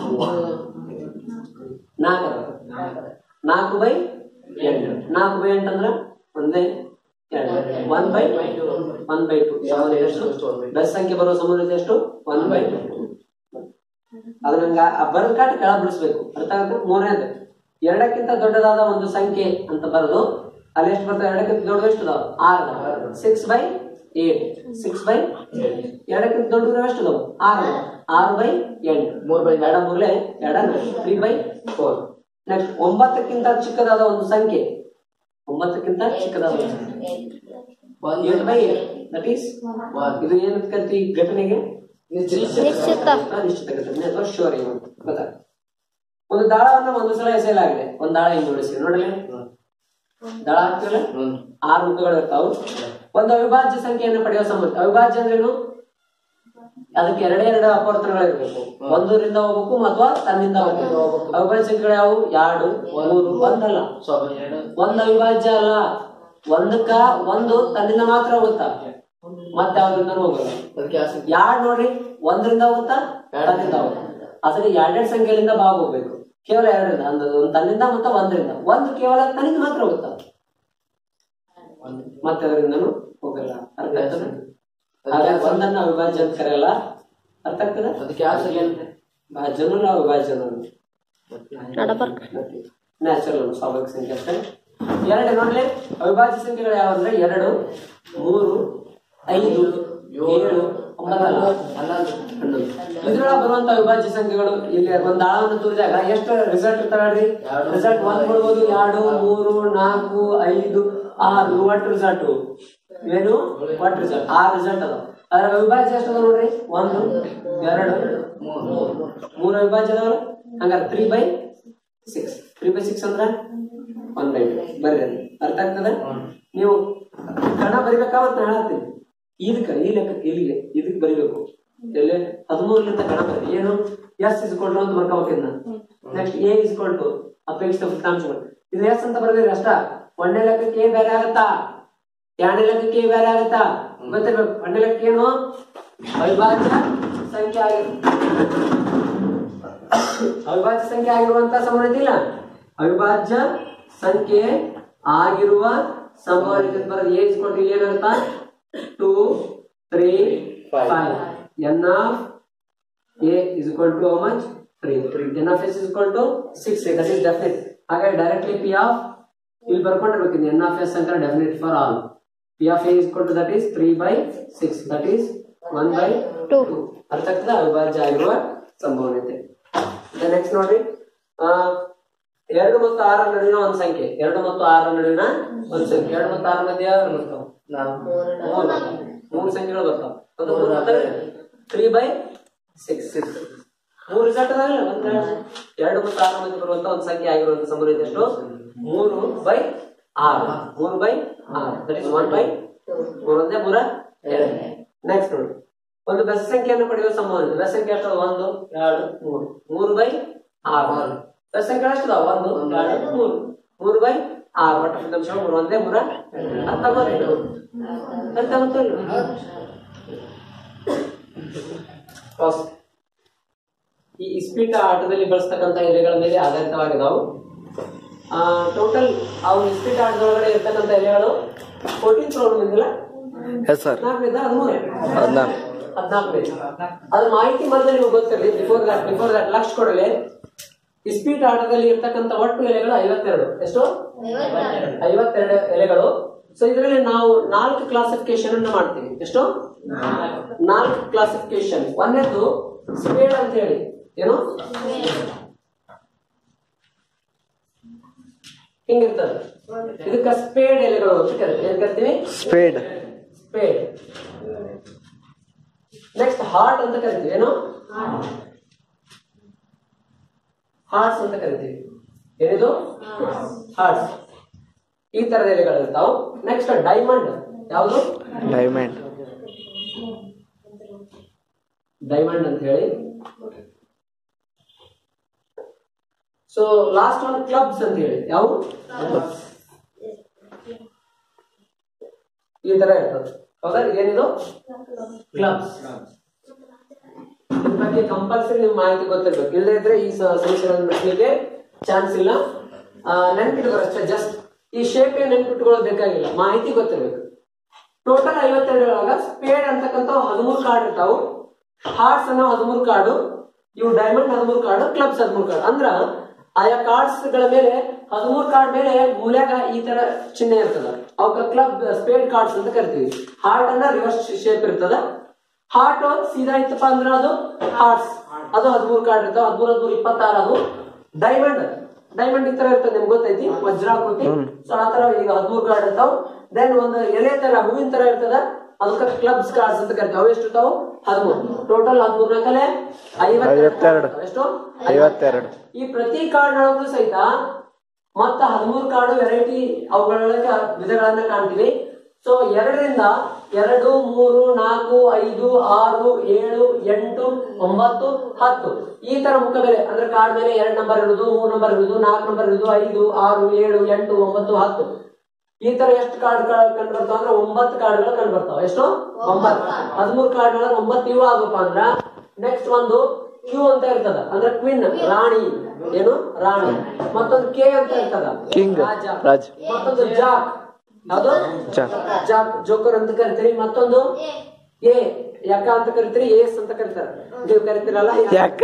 ನಾಲ್ಕು ಅದಾವ. ನಾಲ್ಕು ಬೈ ಎಂಟು ನಾಲ್ಕು ಬೈ ಎಂಟು ಅಂದ್ರ ಒಂದೇ ಎರಡು one by one by two ಸಂಬಂಧ ಎಷ್ಟು ಬೆಸ್ ಸಂಖ್ಯೆ ಬರೋ ಸಂಬಂಧ ಎಷ್ಟು ಒನ್ ಬೈ ಟು ಅದು ನಂಗೆ ಆ ಬರಕಾಟ ಕೆಳ ಬಿಡಿಸ್ಬೇಕು ಅರ್ಥ ಆಗುತ್ತೆ ಮೂರನೇದು ಎರಡಕ್ಕಿಂತ ದೊಡ್ಡದಾದ ಒಂದು ಸಂಖ್ಯೆ ಅಂತ ಬರೋದು ಅಲ್ಲಿ ಎಷ್ಟು ಬರ್ತದೆ ಎರಡಕ್ಕಿಂತ ದೊಡ್ಡದು ಎಷ್ಟು ಅದಾವ ಆರು six by eight six by ಎರಡಕ್ಕಿಂತ ದೊಡ್ಡದು ಎಷ್ಟು ಅದಾವ ಆರು ಆರು ಬೈ ಎಂಟು ಮೂರ್ ಬೈ ಎರಡ ಮೂರ್ಲೆ ಎರಡ ತ್ರೀ ಬೈ ಫೋರ್ ನೆಕ್ಸ್ಟ್ ಒಂಬತ್ತಕ್ಕಿಂತ ಚಿಕ್ಕದಾದ ಒಂದು ಸಂಖ್ಯೆ ಒಂಬತ್ತಕ್ಕಿಂತ ಚಿಕ್ಕದಾದ ಒಂದು ಸಂಖ್ಯೆ eight by eight that is ಇದು ಏನಂತ ಕರಿತೀವಿ ಈ ಘಟನೆಗೆ ನಿಶ್ಚಿತ ನಿಶ್ಚಿತ ಘಟನೆ ಅಥವಾ ಶೋರ್ ಏನು ಅಂತ ಗೊತ್ತಾಗ್ತದೆ ಒಂದು ದಾಳವನ್ನ ಒಂದು ಸಲ ಎಸೆಯಲಾಗಿದೆ ಒಂದ್ ದಾಳ ಹಿಂಗ್ ನೋಡಿಸಿ ನೋಡಲಿ ದಾಳ ಹಾಕ್ತಿವಲ್ಲ ಆರು ಮುಖಗಳು ಇರ್ತಾವು ಒಂದು ಅವಿಭಾಜ್ಯ ಸಂಖ್ಯೆಯನ್ನು ಪಡೆಯುವ ಸಂಬಂಧ ಅವಿಭಾಜ್ಯ ಅಂದ್ರೇನು ಅದಕ್ಕೆ ಎರಡೇ ಎರಡು ಅಪವರ್ತನಗಳಿರ್ಬೇಕು ಒಂದರಿಂದ ಹೋಗ್ಬೇಕು ಅಥವಾ ತನ್ನಿಂದ ಹೋಗ್ಬೇಕು ಅವಿಭಾಜ್ಯ ಸಂಖ್ಯೆಗಳು ಯಾವುವು ಎರಡು ಮೂರು ಒಂದಲ್ಲ ಒಂದ್ ಅವಿಭಾಜ್ಯ ಅಲ್ಲ ಒಂದಕ್ಕ ಒಂದು ತನ್ನಿಂದ ಮಾತ್ರ ಹೋಗುತ್ತಾ ಮತ್ತೆ ಯಾವ್ದ್ರಿಂದ ಹೋಗಲ್ಲ ಯಾಡ್ ನೋಡ್ರಿ ಒಂದರಿಂದ ಹೋಗುತ್ತಾ ಎರಡರಿಂದ ಹೋಗುತ್ತಾ ಅದಕ್ಕೆ ಎರಡೆರಡು ಸಂಖ್ಯೆಯಿಂದ ಭಾಗ ಹೋಗ್ಬೇಕು ಕೇವಲ ಎರಡರಿಂದ ಅಂದ್ರೆ ಒಂದು ತನ್ನಿಂದ ಮತ್ತೆ ಒಂದರಿಂದ ಒಂದು ಕೇವಲ ತನ್ನಿಂದ ಮಾತ್ರ ಹೋಗುತ್ತಾ ಮತ್ತೆ ಅದರಿಂದನೂ ಹೋಗಲ್ಲ ಅರ್ಥ ಆಗ್ತದೆ ಹಾಗಾಗಿ ಒಂದನ್ನ ಅವಿಭಾಜ್ಯ ಅಂತ ಕರೆಯಲ್ಲ ಅರ್ಥ ಆಗ್ತದೆ ಅದಕ್ಕೆ ಯಾವ ಸರಿ ಭಾಜ್ಯನೂ ನಾವು ಅವಿಭಾಜ್ಯನೂ ನಡಬರ್ಕ ನ್ಯಾಚುರಲ್ ಸ್ವಾಭಾವಿಕ ಸಂಖ್ಯೆ ಅಷ್ಟೇ ಎರಡು ನೋಡ್ಲಿ ಅವಿಭಾಜ್ಯ ಸಂಖ್ಯೆಗಳು ಯಾವ ಅಂದ್ರೆ ಎರಡು ಮೂರು ಐದು ಏಳು ಒಂಬತ್ತಲ್ಲ ಹನ್ನೊಂದು ಇದ್ರೊಳಗೆ ಬರುವಂತ ಅವಿಭಾಜ್ಯ ಸಂಖ್ಯೆಗಳು ಇಲ್ಲಿ ಒಂದು ದಾಳವನ್ನು ತೋರಿದಾಗ ಎಷ್ಟು ರಿಸಲ್ಟ್ ಇರ್ತಾವ್ರಿ ರಿಸಲ್ಟ್ ಒಂದ್ ಕೊಡ್ಬೋದು ಎರಡು ಮೂರು ನಾಲ್ಕು ಐದು ಆರು ಒಟ್ಟು ರಿಸಲ್ಟ್ ಏನು ಒಟ್ಟು ರಿಸಲ್ಟ್ ಆರು ರಿಸಲ್ಟ್ ಅದಾವ ಅದ್ರ ಅವಿಭಾಜ್ಯ ಎಷ್ಟು ಅದಾವ ನೋಡ್ರಿ ಒಂದು ಎರಡು ಮೂರು ಅವಿಭಾಜ್ಯ ಅದಾವಲ್ಲ ಹಂಗಾರೆ three by six three by six ಅಂದ್ರ ಒನ್ ಬೈ ಟು ಬರ್ರಿ ಅದು ಅರ್ಥ ಆಗ್ತದ ನೀವು ಕಣ ಬರಿಬೇಕಾ ಅಂತ ನಾ ಹೇಳ್ತೀನಿ ಇದಕ್ಕ ಈ ಲೆಕ್ಕಕ್ಕೆ ಇಲ್ಲಿಗೆ ಇದಕ್ಕೆ ಬರಿಬೇಕು ಎಲ್ಲಿ ಹದಿಮೂರಲಿಂದ ಕಣ ಬರಿ ಏನು ಎಸ್ ಇಸ್ಕೊಳ್ಟು ಅಂತ ಬರ್ಕೋಬೇಕು ಇದನ್ನ ನೆಕ್ಸ್ಟ್ ಎ ಇಸ್ಕೊಳ್ಟು ಅಪೇಕ್ಷಿತ ಫಲಿತಾಂಶಗಳು ಇದು ಎಸ್ ಅಂತ ಬರ್ದಿರಿ ಅಷ್ಟ ಒಂದನೇ ಲೆಕ್ಕಕ್ಕೆ ಎ ಬೇರೆ ಆಗುತ್ತಾ ಎರಡನೇ ಲೆಕ್ಕಕ್ಕೆ ಎ ಬೇರೆ ಆಗುತ್ತಾ ಗೊತ್ತಿರ್ಬೇಕು ಒಂದನೇ ಲೆಕ್ಕ ಏನು ಅವಿಭಾಜ್ಯ ಸಂಖ್ಯೆ ಆಗಿರುತ್ತೆ ಅವಿಭಾಜ್ಯ ಸಂಖ್ಯೆ ಆಗಿರುವಂತ ಸಂಭವನೀಯತೆ ಇಲ್ಲ ಅವಿಭಾಜ್ಯ ಸಂಖ್ಯೆ ಆಗಿರುವ ಸಂಭವನೀಯತೆ ಬರೋದು ಏ ಇಸ್ಕೊಂಡು ಇಲ್ಲಿ ಏನಾಗುತ್ತಾ two three five N of A is equal to how much three N of S is equal to six that is definite ಹಾಗಾಗಿ ಡೈರೆಕ್ಟ್ಲಿ ಪಿ ಆಫ್ ಇಲ್ಲಿ ಬರ್ಕೊಂಡಿರ್ಬೇಕು ಎನ್ ಆಫ್ ಎಸ್ ಅಂತ definite for all P of A is equal to that is three by six that is one by two ಅರ್ಥ ಆಗ್ತದ ಅವಿಭಾಜ್ಯ ಆಗಿರುವ ಸಂಭವನೀಯತೆ next ನೋಡ್ರಿ ಆ, ಎರಡು ಮತ್ತು ಆರರ ನಡುವಿನ ಒಂದು ಸಂಖ್ಯೆ ಎರಡು ಮತ್ತು ಆರರ ನಡುವಿನ ಒಂದು ಸಂಖ್ಯೆ ಎರಡು ಮತ್ತು ಆರ ಮಧ್ಯೆ ಯಾವ್ದು ಬರ್ತಾವ ಮೂರು ಮೂರು ಸಂಖ್ಯೆಗಳು ಬರ್ತಾವ ಒಂದು ಮೂರು ತ್ರೀ ಬೈ ಸಿಕ್ಸ್ ಸಿಕ್ಸ್ ಮೂರು ರಿಸಲ್ಟ್ ಅದಾಗಲ್ಲ ಒಂದು ಎರಡು ಮತ್ತು ಆರು ಮಧ್ಯೆ ಬರುವಂತ ಒಂದು ಸಂಖ್ಯೆ ಆಗಿರುವಂತ ಸಂಭವನೀಯತೆ ಎಷ್ಟು ಮೂರು ಬೈ ಆರು ಮೂರು ಬೈ ಆರು ದಟ್ ಇಸ್ ಒನ್ ಬೈ ಮೂರು ಒಂದೇ ಮೂರ ಎರಡು ನೆಕ್ಸ್ಟ್ ನೋಡಿ ಒಂದು ಬೆಸ ಸಂಖ್ಯೆಯನ್ನು ಪಡೆಯುವ ಸಂಭವನೀಯತೆ ಬೆಸ ಸಂಖ್ಯೆ ಎಷ್ಟು ಅದಾವ? ಒಂದು ಎರಡು ಮೂರು ಮೂರು ಬೈ ಆರು ಬೆಸ ಸಂಖ್ಯೆ ಎಷ್ಟು ಅದಾವ? ಒಂದು ಎರಡು ಮೂರು ಮೂರು ಬೈ ಆರು ಒಟ್ಟು ಫಲಿತಾಂಶ ಮೂರು ಒಂದೇ ಮೂರ ಹತ್ತೊಂಬತ್ತು ಹತ್ತೊಂಬತ್ತು ಇಲ್ಲ? Cross. ಈ ಇಸ್ಪೀಟ ಆಟದಲ್ಲಿ ಬಳಸ್ತಕ್ಕಂಥ ಎಲೆಗಳ ಮೇಲೆ ಆಧಾರಿತವಾಗಿ ನಾವು ಟೋಟಲ್ ಅವು ಇಸ್ಪೀಟ ಆಟದೊಳಗಡೆ ಇರ್ತಕ್ಕಂಥ ಎಲೆಗಳು ಫೋರ್ಟೀನ್ ಪ್ರಾಬ್ಲಮ್ ಇಂದಿಲ್ಲ ಎಸ್ ಸರ್ ನಾಲ್ಕರಿಂದ ಹದಿಮೂರು ಹದಿನಾಲ್ಕು ಹದಿನಾಲ್ಕು ಪೇಜ್ ಅದ್ರ ಮಾಹಿತಿ ಮೊದಲು ನಿಮಗೆ ಗೊತ್ತಿರಲಿ ಬಿಫೋರ್ ದಟ್ ಬಿಫೋರ್ ದಟ್ ಲಕ್ಷ ಕೊಡಲಿ ಇಸ್ಪೀಟ್ ಆಟದಲ್ಲಿ ಇರ್ತಕ್ಕಂಥ ಒಟ್ಟು ಎಲೆಗಳು ಐವತ್ತೆರಡು ಎಷ್ಟು ಐವತ್ತೆರಡು ಎಲೆಗಳು ಸೊ ಇದರಲ್ಲಿ ನಾವು ನಾಲ್ಕು ಕ್ಲಾಸಿಫಿಕೇಶನ್ ಅನ್ನು ಮಾಡ್ತೀವಿ ಎಷ್ಟು ನಾಲ್ಕು ಕ್ಲಾಸಿಫಿಕೇಶನ್ ಒಂದನೇದು ಸ್ಪೇಡ್ ಅಂತ ಹೇಳಿ ಏನು ಹಿಂಗಿರ್ತದೆ ಇದಕ್ಕ ಸ್ಪೇಡ್ ಎಲೆಗಳು ಅಂತ ಕರಿತೀವಿ ಏನ್ ಕರಿತೀವಿ ಸ್ಪೇಡ್ ಸ್ಪೇಡ್ ನೆಕ್ಸ್ಟ್ ಹಾರ್ಟ್ ಅಂತ ಕರಿತೀವಿ ಏನು ಹಾರ್ಟ್ಸ್ ಅಂತ ಕರಿತೀವಿ ಏನಿದು ಹಾರ್ಟ್ಸ್ ಈ ತರದ ಎಲೆಗಳು ಇರ್ತಾವ ನೆಕ್ಸ್ಟ್ ಡೈಮಂಡ್ ಯಾವುದು ಡೈಮಂಡ್ ಡೈಮಂಡ್ ಅಂತ ಹೇಳಿ ಸೊ ಲಾಸ್ಟ್ ಒನ್ ಕ್ಲಬ್ಸ್ ಅಂತ ಹೇಳಿ ಯಾವ ಈ ತರ ಇರ್ತದೆ ಹೌದಾ ಇದೇನಿದು ಕ್ಲಬ್ಸ್ ಇದ್ರ ಬಗ್ಗೆ ಕಂಪಲ್ಸರಿ ನಿಮ್ ಮಾಹಿತಿ ಗೊತ್ತಿರ್ಬೇಕು ಇಲ್ಲದೇ ಇದ್ರೆ ಈ ಸ- ಸಮಸ್ಯೆಗಳನ್ನು ಬಿಡ್ಲಿಕ್ಕೆ ಚಾನ್ಸ್ ಇಲ್ಲ ನೆನ್ಪಿಟ್ಕೊಳ್ಳಿ ಅಷ್ಟೇ ಜಸ್ಟ್ ಈ ಶೇಪ್ ನೆನ್ಪಿಟ್ಕೊಳ್ಳೋದು ಬೇಕಾಗಿಲ್ಲ ಮಾಹಿತಿ ಗೊತ್ತಿರ್ಬೇಕು ಟೋಟಲ್ ಐವತ್ತೆರಡು ಒಳಗ ಸ್ಪೇಡ್ ಅಂತಕ್ಕಂಥ ಹದಿಮೂರು ಕಾರ್ಡ್ ಇರ್ತಾವು ಹಾರ್ಟ್ಸ್ ಅನ್ನೋ ಹದಿಮೂರು ಕಾರ್ಡು ಇವು ಡೈಮಂಡ್ ಹದಿಮೂರು ಕಾರ್ಡ್ ಕ್ಲಬ್ಸ್ ಹದಿಮೂರು ಕಾರ್ಡ್ ಅಂದ್ರ ಆಯಾ ಕಾರ್ಡ್ಸ್ ಗಳ ಮೇಲೆ ಹದಿಮೂರು ಕಾರ್ಡ್ ಮೇಲೆ ಮೂಲ್ಯಾಗ ಈ ತರ ಚಿಹ್ನೆ ಇರ್ತದ ಅವಕ್ಕ ಕ್ಲಬ್ ಸ್ಪೇಡ್ ಕಾರ್ಡ್ಸ್ ಅಂತ ಕರಿತೀವಿ ಹಾರ್ಟ್ ಅನ್ನ ರಿವರ್ಸ್ ಶೇಪ್ ಇರ್ತದ ಹಾರ್ಟ್ ಸೀದಾ ಇತ್ತಪ್ಪ ಅಂದ್ರೆ ಅದು ಹಾರ್ಟ್ಸ್ ಅದು ಹದಿಮೂರು ಕಾರ್ಡ್ ಇರ್ತಾವ ಹದಿಮೂರು ಹದಿಮೂರು ಇಪ್ಪತ್ತಾರು ಅದು ಡೈಮಂಡ್ ಡೈಮಂಡ್ ಈ ತರ ಇರ್ತದೆ ನಿಮ್ಗೆ ಗೊತ್ತೈತಿ ವಜ್ರಾಕೃತಿ ಸೊ ಆ ತರ ಈಗ ಹದಿಮೂರು ಕಾರ್ಡ್ ಇರ್ತಾವ ದೆನ್ ಒಂದು ಎಲೆ ತರ ಹೂವಿನ ತರ ಇರ್ತದ ಅದಕ್ಕೆ ಕ್ಲಬ್ಸ್ ಕಾರ್ಡ್ಸ್ ಅಂತ ಕರಿತಾವ ಅವು ಎಷ್ಟು ಇರ್ತಾವ ಹದಿಮೂರು ಟೋಟಲ್ ಹದಿಮೂರು ನಾಲ್ಕಲೆ ಐವತ್ತೆರಡು. ಎಷ್ಟು ಐವತ್ತೆರಡು ಈ ಪ್ರತಿ ಕಾರ್ಡ್ ಒಳಗೂ ಸಹಿತ ಮತ್ತ ಹದಿಮೂರು ಕಾರ್ಡ್ ವೆರೈಟಿ ಅವುಗಳೊಳಗ ವಿಧಗಳನ್ನ ಕಾಣ್ತೀವಿ ಸೊ ಎರಡರಿಂದ ಎರಡು ಮೂರು ನಾಲ್ಕು ಐದು ಆರು ಏಳು ಎಂಟು ಒಂಬತ್ತು ಹತ್ತು ಈ ತರ ಮುಖಬೆಲೆ ಅಂದ್ರೆ ಕಾರ್ಡ್ ಮೇಲೆ ಎರಡ್ ನಂಬರ್ ಇರುವುದು ಮೂರ್ ನಂಬರ್ ಇರುವುದು ನಾಲ್ಕು ನಂಬರ್ ಇರುವುದು ಐದು ಆರು ಏಳು ಎಂಟು ಒಂಬತ್ತು ಹತ್ತು ಈ ತರ ಎಷ್ಟು ಕಾರ್ಡ್ ಕಂಡು ಬರ್ತಾವ ಅಂದ್ರೆ ಒಂಬತ್ತು ಕಾರ್ಡ್ಗಳು ಕಂಡು ಬರ್ತಾವ ಎಷ್ಟು ಒಂಬತ್ತು ಹದಿಮೂರು ಕಾರ್ಡ್ ಒಳಗೆ ಒಂಬತ್ತು ಇವು ಆಗಪ್ಪ ಅಂದ್ರ ನೆಕ್ಸ್ಟ್ ಒಂದು ಕ್ಯೂ ಅಂತ ಇರ್ತದ ಅಂದ್ರೆ ಕ್ವಿನ್ ರಾಣಿ ಏನು ರಾಣಿ ಮತ್ತೊಂದು ಕೆ ಅಂತ ಇರ್ತದ King. ರಾಜ ರಾಜ್. ಮತ್ತೊಂದು ಜಾಕ್ ಯಾವುದು ಜಾಕ್. ಜಾಕ್ ಜೋಕರ್ ಅಂತ ಕರಿತೀರಿ ಮತ್ತೊಂದು ಎ ಯಾಕ ಅಂತ ಕರಿತೀರಿ ಏಸ್ ಅಂತ ಕರಿತಾರ ನೀವು ಕರಿತೀರಲ್ಲ ಯಾಕ?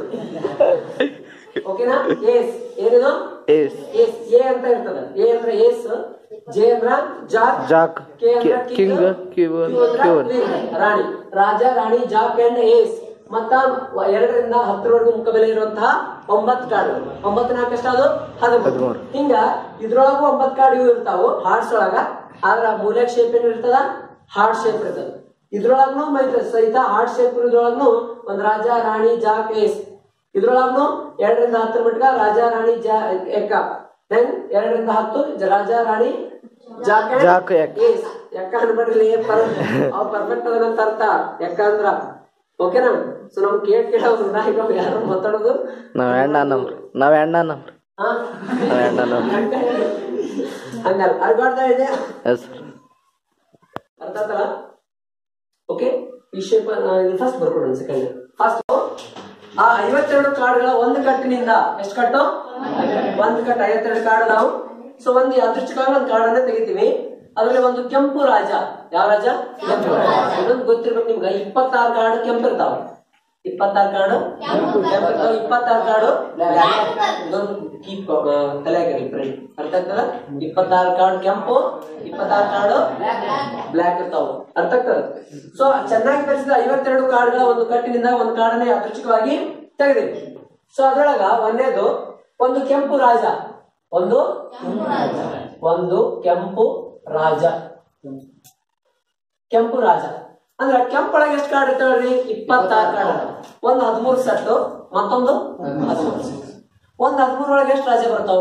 ಓಕೆನಾ ಏಸ್ ಏನಿದು ಏಸ್ ಏಸ್ ಎ ಅಂತ ಇರ್ತದ ಎ ಅಂದ್ರೆ ಏಸ್ ಜೆ ಅಂದ್ರ ಜಾಕ್ ಜಾಕ್ ಕೆ ಅಂದ್ರ ಕಿಂಗ್ king, ಕ್ಯೂ Q ಅಂದ್ರ ಕ್ಯೂ queen, ರಾಣಿ ರಾಜ ರಾಣಿ ಜಾಕ್ ಅಂಡ್ ಏಸ್ ಮತ್ತ ಎರಡರಿಂದ ಹತ್ತರವರೆಗೂ ಮುಖಬೆಲೆ ಇರುವಂತಹ ಒಂಬತ್ತು ಕಾರ್ಡ್ ಒಂಬತ್ತು ನಾಲ್ಕು ಎಷ್ಟ ಅದು ಹದಿಮೂರು ಹದಿಮೂರು. ಹಿಂಗ ಇದ್ರೊಳಗೂ ಒಂಬತ್ತು ಕಾರ್ಡ್ ಇವು ಇರ್ತಾವು ಹಾರ್ಟ್ಸ್ ಒಳಗ ಆದ್ರ ಮೂಲ್ಯ ಶೇಪ್ ಏನ್ ಇರ್ತದ ಹಾರ್ಟ್ ಶೇಪ್ ಇರ್ತದ ಇದ್ರೊಳಗ್ನು ಮೈತ್ ಸಹಿತ ಹಾರ್ಟ್ ಶೇಪ್ ಇರೋದ್ರೊಳಗ್ನು ಒಂದ್ ರಾಜ ರಾಣಿ ಜಾಕ್ ಏಸ್ ಇದ್ರೊಳಗ್ನು ಎರಡರಿಂದ ಹತ್ತರ ಮಟ್ಟ ರಾಜ ರಾಣಿ ಜಾ ಎಕ್ಕ ದೆನ್ ಎರಡರಿಂದ ಹತ್ತು ಜ- ರಾಜ ರಾಣಿ ಜಾಕ್ and ಜಾಕ್ ಎಕ್. ಏಸ್ ಎಕ್ಕ ಅನ್ಬೇಡ್ರಿ ಅವ್ ಪರ್ಫೆಕ್ಟ್ ಅದಂತ ಅರ್ಥ ಯಾಕ ಅಂದ್ರ ಓಕೆನಾ ಸೊ ನಮ್ಗೆ ಕೇಳ್ ಕೇಳೋರು ಈಗ ಯಾರು ಮಾತಾಡೋದು ನಾವ್ ಎಣ್ಣ ನಮ್ರಿ ನಾವ್ ಎಣ್ಣ ನಮ್ರಿ ಹಾ ಅಣ್ಣನು ಹಂಗಲ್ಲ ಅರ್ಗಾಡ್ತಾ ಇದೆ ಎಸ್ ಸರ್ ಅರ್ಥ ಆಯ್ತಲ್ಲ ಓಕೆ ಈ ಶೇಪ್ ಇದು ಫಸ್ಟ್ ಬರ್ಕೊಡೋಣ ಸೆಕೆಂಡ್ ಫಸ್ಟ್ ಆ ಐವತ್ತೆರಡು ಕಾರ್ಡ್ಗಳ ಒಂದು ಕಟ್ಟಿನಿಂದ ಎಷ್ಟು ಕಟ್ಟು ಒಂದು ಕಟ್ ಐವತ್ತೆರಡು ಕಾರ್ಡ್ ನಾವು ಸೊ ಒಂದು ಯಾದೃಚ್ಛಿಕವಾಗಿ ಒಂದು ಕಾರ್ಡ್ ಅನ್ನ ತೆಗಿತೀವಿ ಅದ್ರಲ್ಲಿ ಒಂದು ಕೆಂಪು ರಾಜ ಯಾವ ರಾಜ ಕೆಂಪು ರಾಜ ಇನ್ನೊಂದು ಗೊತ್ತಿರ್ಬೇಕು ನಿಮ್ಗೆ ಇಪ್ಪತ್ತಾರು ಕಾರ್ಡ್ ಕೆಂಪು ಇರ್ತಾವ ಇಪ್ಪತ್ತಾರು ಕಾರ್ಡ್ ಕೆಂಪು ಇರ್ತಾವ ಇಪ್ಪತ್ತಾರು ಕಾರ್ಡು ಇದೊಂದು ಕೀಪ್ ತಲೆಯಾಗಿರಲಿ ಫ್ರೆಂಡ್ ಅರ್ಥ ಆಗ್ತದ ಇಪ್ಪತ್ತಾರು ಕಾರ್ಡ್ ಕೆಂಪು ಇಪ್ಪತ್ತಾರು ಕಾರ್ಡ್ ಬ್ಲ್ಯಾಕ್ ಇರ್ತಾವ ಅರ್ಥ ಆಗ್ತದ ಸೊ ಚೆನ್ನಾಗಿ ಬೆರೆಸಿದ ಐವತ್ತೆರಡು ಕಾರ್ಡ್ಗಳ ಒಂದು ಕಟ್ಟಿನಿಂದ ಒಂದು ಕಾರ್ಡನ್ನ ಯಾದೃಚ್ಛಿಕವಾಗಿ ತೆಗೆದಿರಿ ಸೊ ಅದ್ರೊಳಗ ಒಂದೇದು ಒಂದು ಕೆಂಪು ರಾಜ ಒಂದು ಒಂದು ಕೆಂಪು ರಾಜ ಕೆಂಪು ರಾಜ ಅಂದ್ರೆ ಕೆಂಪೊಳಗೆ ಎಷ್ಟು ಕಾರ್ಡ್ ಇರ್ತಾವ್ರಿ ಇಪ್ಪತ್ತಾರು ಕಾರ್ಡ್ ಒಂದು ಹದಿಮೂರು ಸೆಟ್ ಮತ್ತೊಂದು ಹದಿಮೂರು ಸೆಟ್ ಒಂದ್ ಹದಿಮೂರು ಒಳಗೆ ಎಷ್ಟು ರಾಜ ಬರ್ತಾವ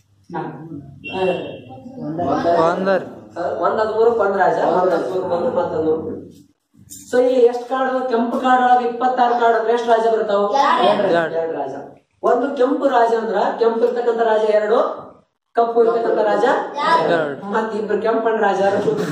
ಒಂದರ್ ಒಂದ್ ಹದಿಮೂರು ಒಂದ್ ರಾಜ ಒಂದ್ ಹದಿಮೂರು ಬಂದು ಮತ್ತೊಂದು ಸೊ ಇಲ್ಲಿ ಎಷ್ಟು ಕಾರ್ಡ್ ಕೆಂಪು ಕಾರ್ಡ್ ಒಳಗೆ ಇಪ್ಪತ್ತಾರು ಕಾರ್ಡ್ ಅಂದ್ರೆ ಎಷ್ಟು ರಾಜ ಬರ್ತಾವ ಎರಡು ರಾಜ ಒಂದು ಕೆಂಪು ರಾಜ ಅಂದ್ರ ಕೆಂಪು ಇರ್ತಕ್ಕಂಥ ರಾಜ ಎರಡು ಕಪ್ಪು ಇರ್ತಕ್ಕಂಥ ರಾಜ ಎರಡು. ಮತ್ತ ಇಬ್ರು ಕೆಂಪಣ್ಣ ರಾಜ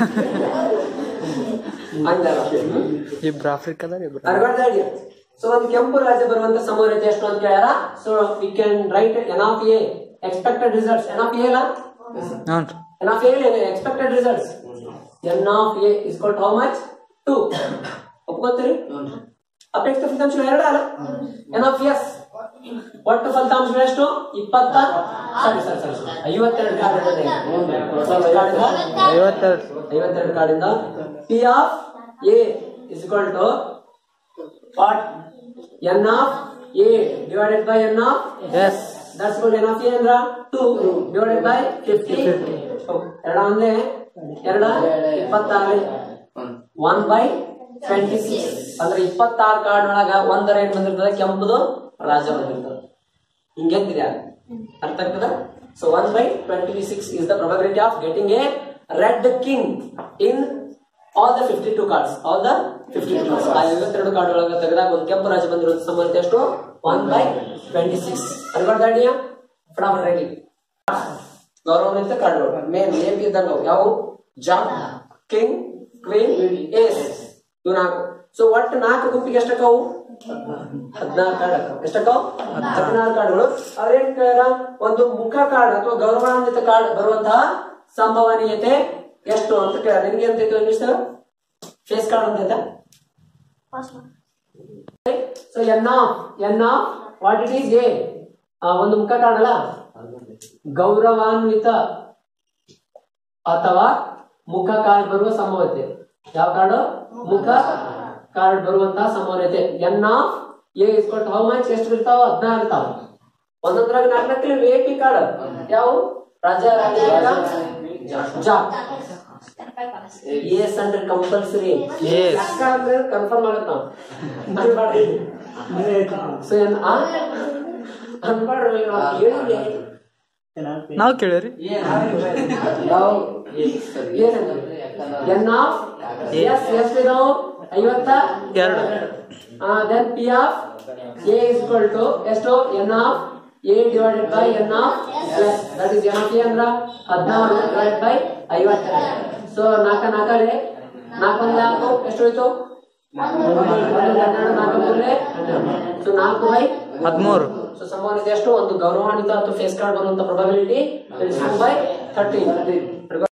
ಹಂಗಲ್ಲ ಇಬ್ರು ಆಫ್ರಿಕಾದಾಗ ಇಬ್ರು ಅರ್ಗಾಡ್ದ idea. ಸೊ ಒಂದು ಕೆಂಪು ರಾಜ್ಯ ಬರುವಂತ ಸಂಭವನೀಯತೆ ಎಷ್ಟು ಅಂತ ಕೇಳ್ಯಾರ so we can write N of A expected results N of A ಅಲ್ಲ ಹ್ಞೂ N of A expected results N of A is called how much to ಒಪ್ಕೋತೀರಿ ಅಪೇಕ್ಷಿತ ಫಲಿತಾಂಶಗಳು ಎರಡು ಅಲ್ಲ ಎನ್ ಆಫ್ ಎಸ್ ಒಟ್ಟು ಫಲಿತಾಂಶಗಳು ಎಷ್ಟು ಇಪ್ಪತ್ತ ಸಾರಿ ಸಾರಿ ಸಾರಿ ಐವತ್ತೆರಡು ಕಾರ್ಡ್ ಐವತ್ತೆರಡು ಐವತ್ತೆರಡು ಕಾರ್ಡಿಂದ P of A is equal to what N of A divided by N of S that's good N of A ಅಂದ್ರ ಟೂ ಡಿವೈಡೆಡ್ ಬೈ ಫಿಫ್ಟಿ ಎರಡ ಒಂದೇ ಎರಡ ಇಪ್ಪತ್ತಾರು ಒನ್ ಬೈ ಟ್ವೆಂಟಿ ಸಿಕ್ಸ್ ಅಂದ್ರೆ ಇಪ್ಪತ್ತಾರು ಕಾರ್ಡ್ ಒಳಗ ಒಂದರ ಏನ್ ಬಂದಿರ್ತದೆ ಕೆಂಪುದು ರಾಜ ಬಂದಿರ್ತದೆ ಹಿಂಗೆಂತಿದೆ ಅರ್ಥ ಆಗ್ತದ so one by twenty six is the probability of getting a red king in all the fifty two cards all the fifty two ಆ ಐವತ್ತೆರಡು ಕಾರ್ಡ್ ಒಳಗೆ ತೆಗೆದಾಗ ಒಂದು ಕೆಂಪು ರಾಜ ಬಂದಿರೋದು ಸಂಬಂಧ ಎಷ್ಟು ಒನ್ ಬೈ ಟ್ವೆಂಟಿ ಸಿಕ್ಸ್ ಅನ್ಕೊಂಡ ಐಡಿಯಾ ಫಟಾಫಟ್ ರೆಡಿ ಗೌರವಾನ್ವಿತ ಕಾರ್ಡ್ಗಳು ಮೇನ್ ನೇಮ್ ಇದ್ದಂಗ ಅವು. ಯಾವುವು ಜಾಕ್ ಕಿಂಗ್ ಕ್ವೀನ್ ಏಸ್ ಇವು ನಾಲ್ಕು ಸೊ ಒಟ್ಟು ನಾಲ್ಕು ಗುಂಪಿಗೆ ಎಷ್ಟಕ್ಕವು ಹದಿನಾರು ಕಾರ್ಡ್ ಎಷ್ಟಕ್ಕವು ಹದಿನಾರು ಕಾರ್ಡ್ಗಳು ಅವ್ರೇನ್ ಕೇಳ್ಯಾರ ಒಂದು ಮುಖ ಕಾರ್ಡ್ ಅಥವಾ ಗೌರವಾನ್ವಿತ ಕಾರ್ಡ್ ಬರುವಂತಹ ಸಂಭವನೀಯತೆ ಎಷ್ಟು ಅಂತ ಕೇಳ ನಿನ್ಗೆ ಅಂತ ಇತ್ತು ಇಂಗ್ಲಿಷ್ ಫೇಸ್ ಕಾರ್ಡ್ ಅಂತ ಐತಾ so N of N of what it is A ಒಂದು ಮುಖ ಕಾರ್ಡ್ ಅಲ್ಲ ಗೌರವಾನ್ವಿತ ಅಥವಾ ಮುಖ ಕಾರ್ಡ್ ಬರುವ ಸಂಭವತೆ ಯಾವ ಕಾರ್ಡ್ ಮುಖ ಕಾರ್ಡ್ ಬರುವಂತಹ ಸಂಭವನೀಯತೆ ಎನ್ ಆಫ್ ಎ ಇಸ್ಕೊಟ್ಟು ಹೌ ಮಚ್ ಎಷ್ಟು ಇರ್ತಾವ ಹದಿನಾರು ಇರ್ತಾವ ಒಂದೊಂದ್ರಾಗ ನಾಲ್ಕು ನಾಲ್ಕು ವಿ ಐ ಪಿ ಕಾರ್ಡ್ ಯಾವ ರಾಜ ಜಾಕ್ ಎಸ್ ಅಂದ್ರೆ ಕಂಪಲ್ಸರಿ Yes. ಅಂದ್ರೆ ಕನ್ಫರ್ಮ್ ಆಗತ್ತ ನಾವು ಅನ್ಬಾರ್ದು ಸೊ ಏನ್ ಆ ಅನ್ಬಾರ್ದು ನಾವು ಕೇಳಿದ್ವಿ ನಾವು ಕೇಳಿರಿ ನಾವು ಏನಂದ್ರೆ ಎನ್ ಆಫ್ ಎಸ್ ಎಷ್ಟು ಇದಾವು ಐವತ್ತ ಎರಡು. Then P of A is equal to ಎಷ್ಟು N of A divided by N of plus that is N of A ಅಂದ್ರ ಹದಿನಾರು ಡಿವೈಡ್ ಬೈ ಐವತ್ತೆರಡು ಸೊ ನಾಲ್ಕ ನಾಲ್ಕಲ್ಲಿ ನಾಲ್ಕೊಂದು ನಾಲ್ಕು ಎಷ್ಟು ಹೋಯ್ತು ಹನ್ನೆರಡು ನಾಲ್ಕು ಮೂರನೇ ಸೊ ನಾಲ್ಕು ಬೈ ಹದಿಮೂರು ಸೊ ಸಂಭವನೀಯತೆ ಎಷ್ಟು ಒಂದು ಗೌರವಾನ್ವಿತ ಅಥವಾ ಫೇಸ್ ಕಾರ್ಡ್ ಬರುವಂತ ಪ್ರೊಬಬಿಲಿಟಿ ಬೈ ಥರ್ಟೀನ್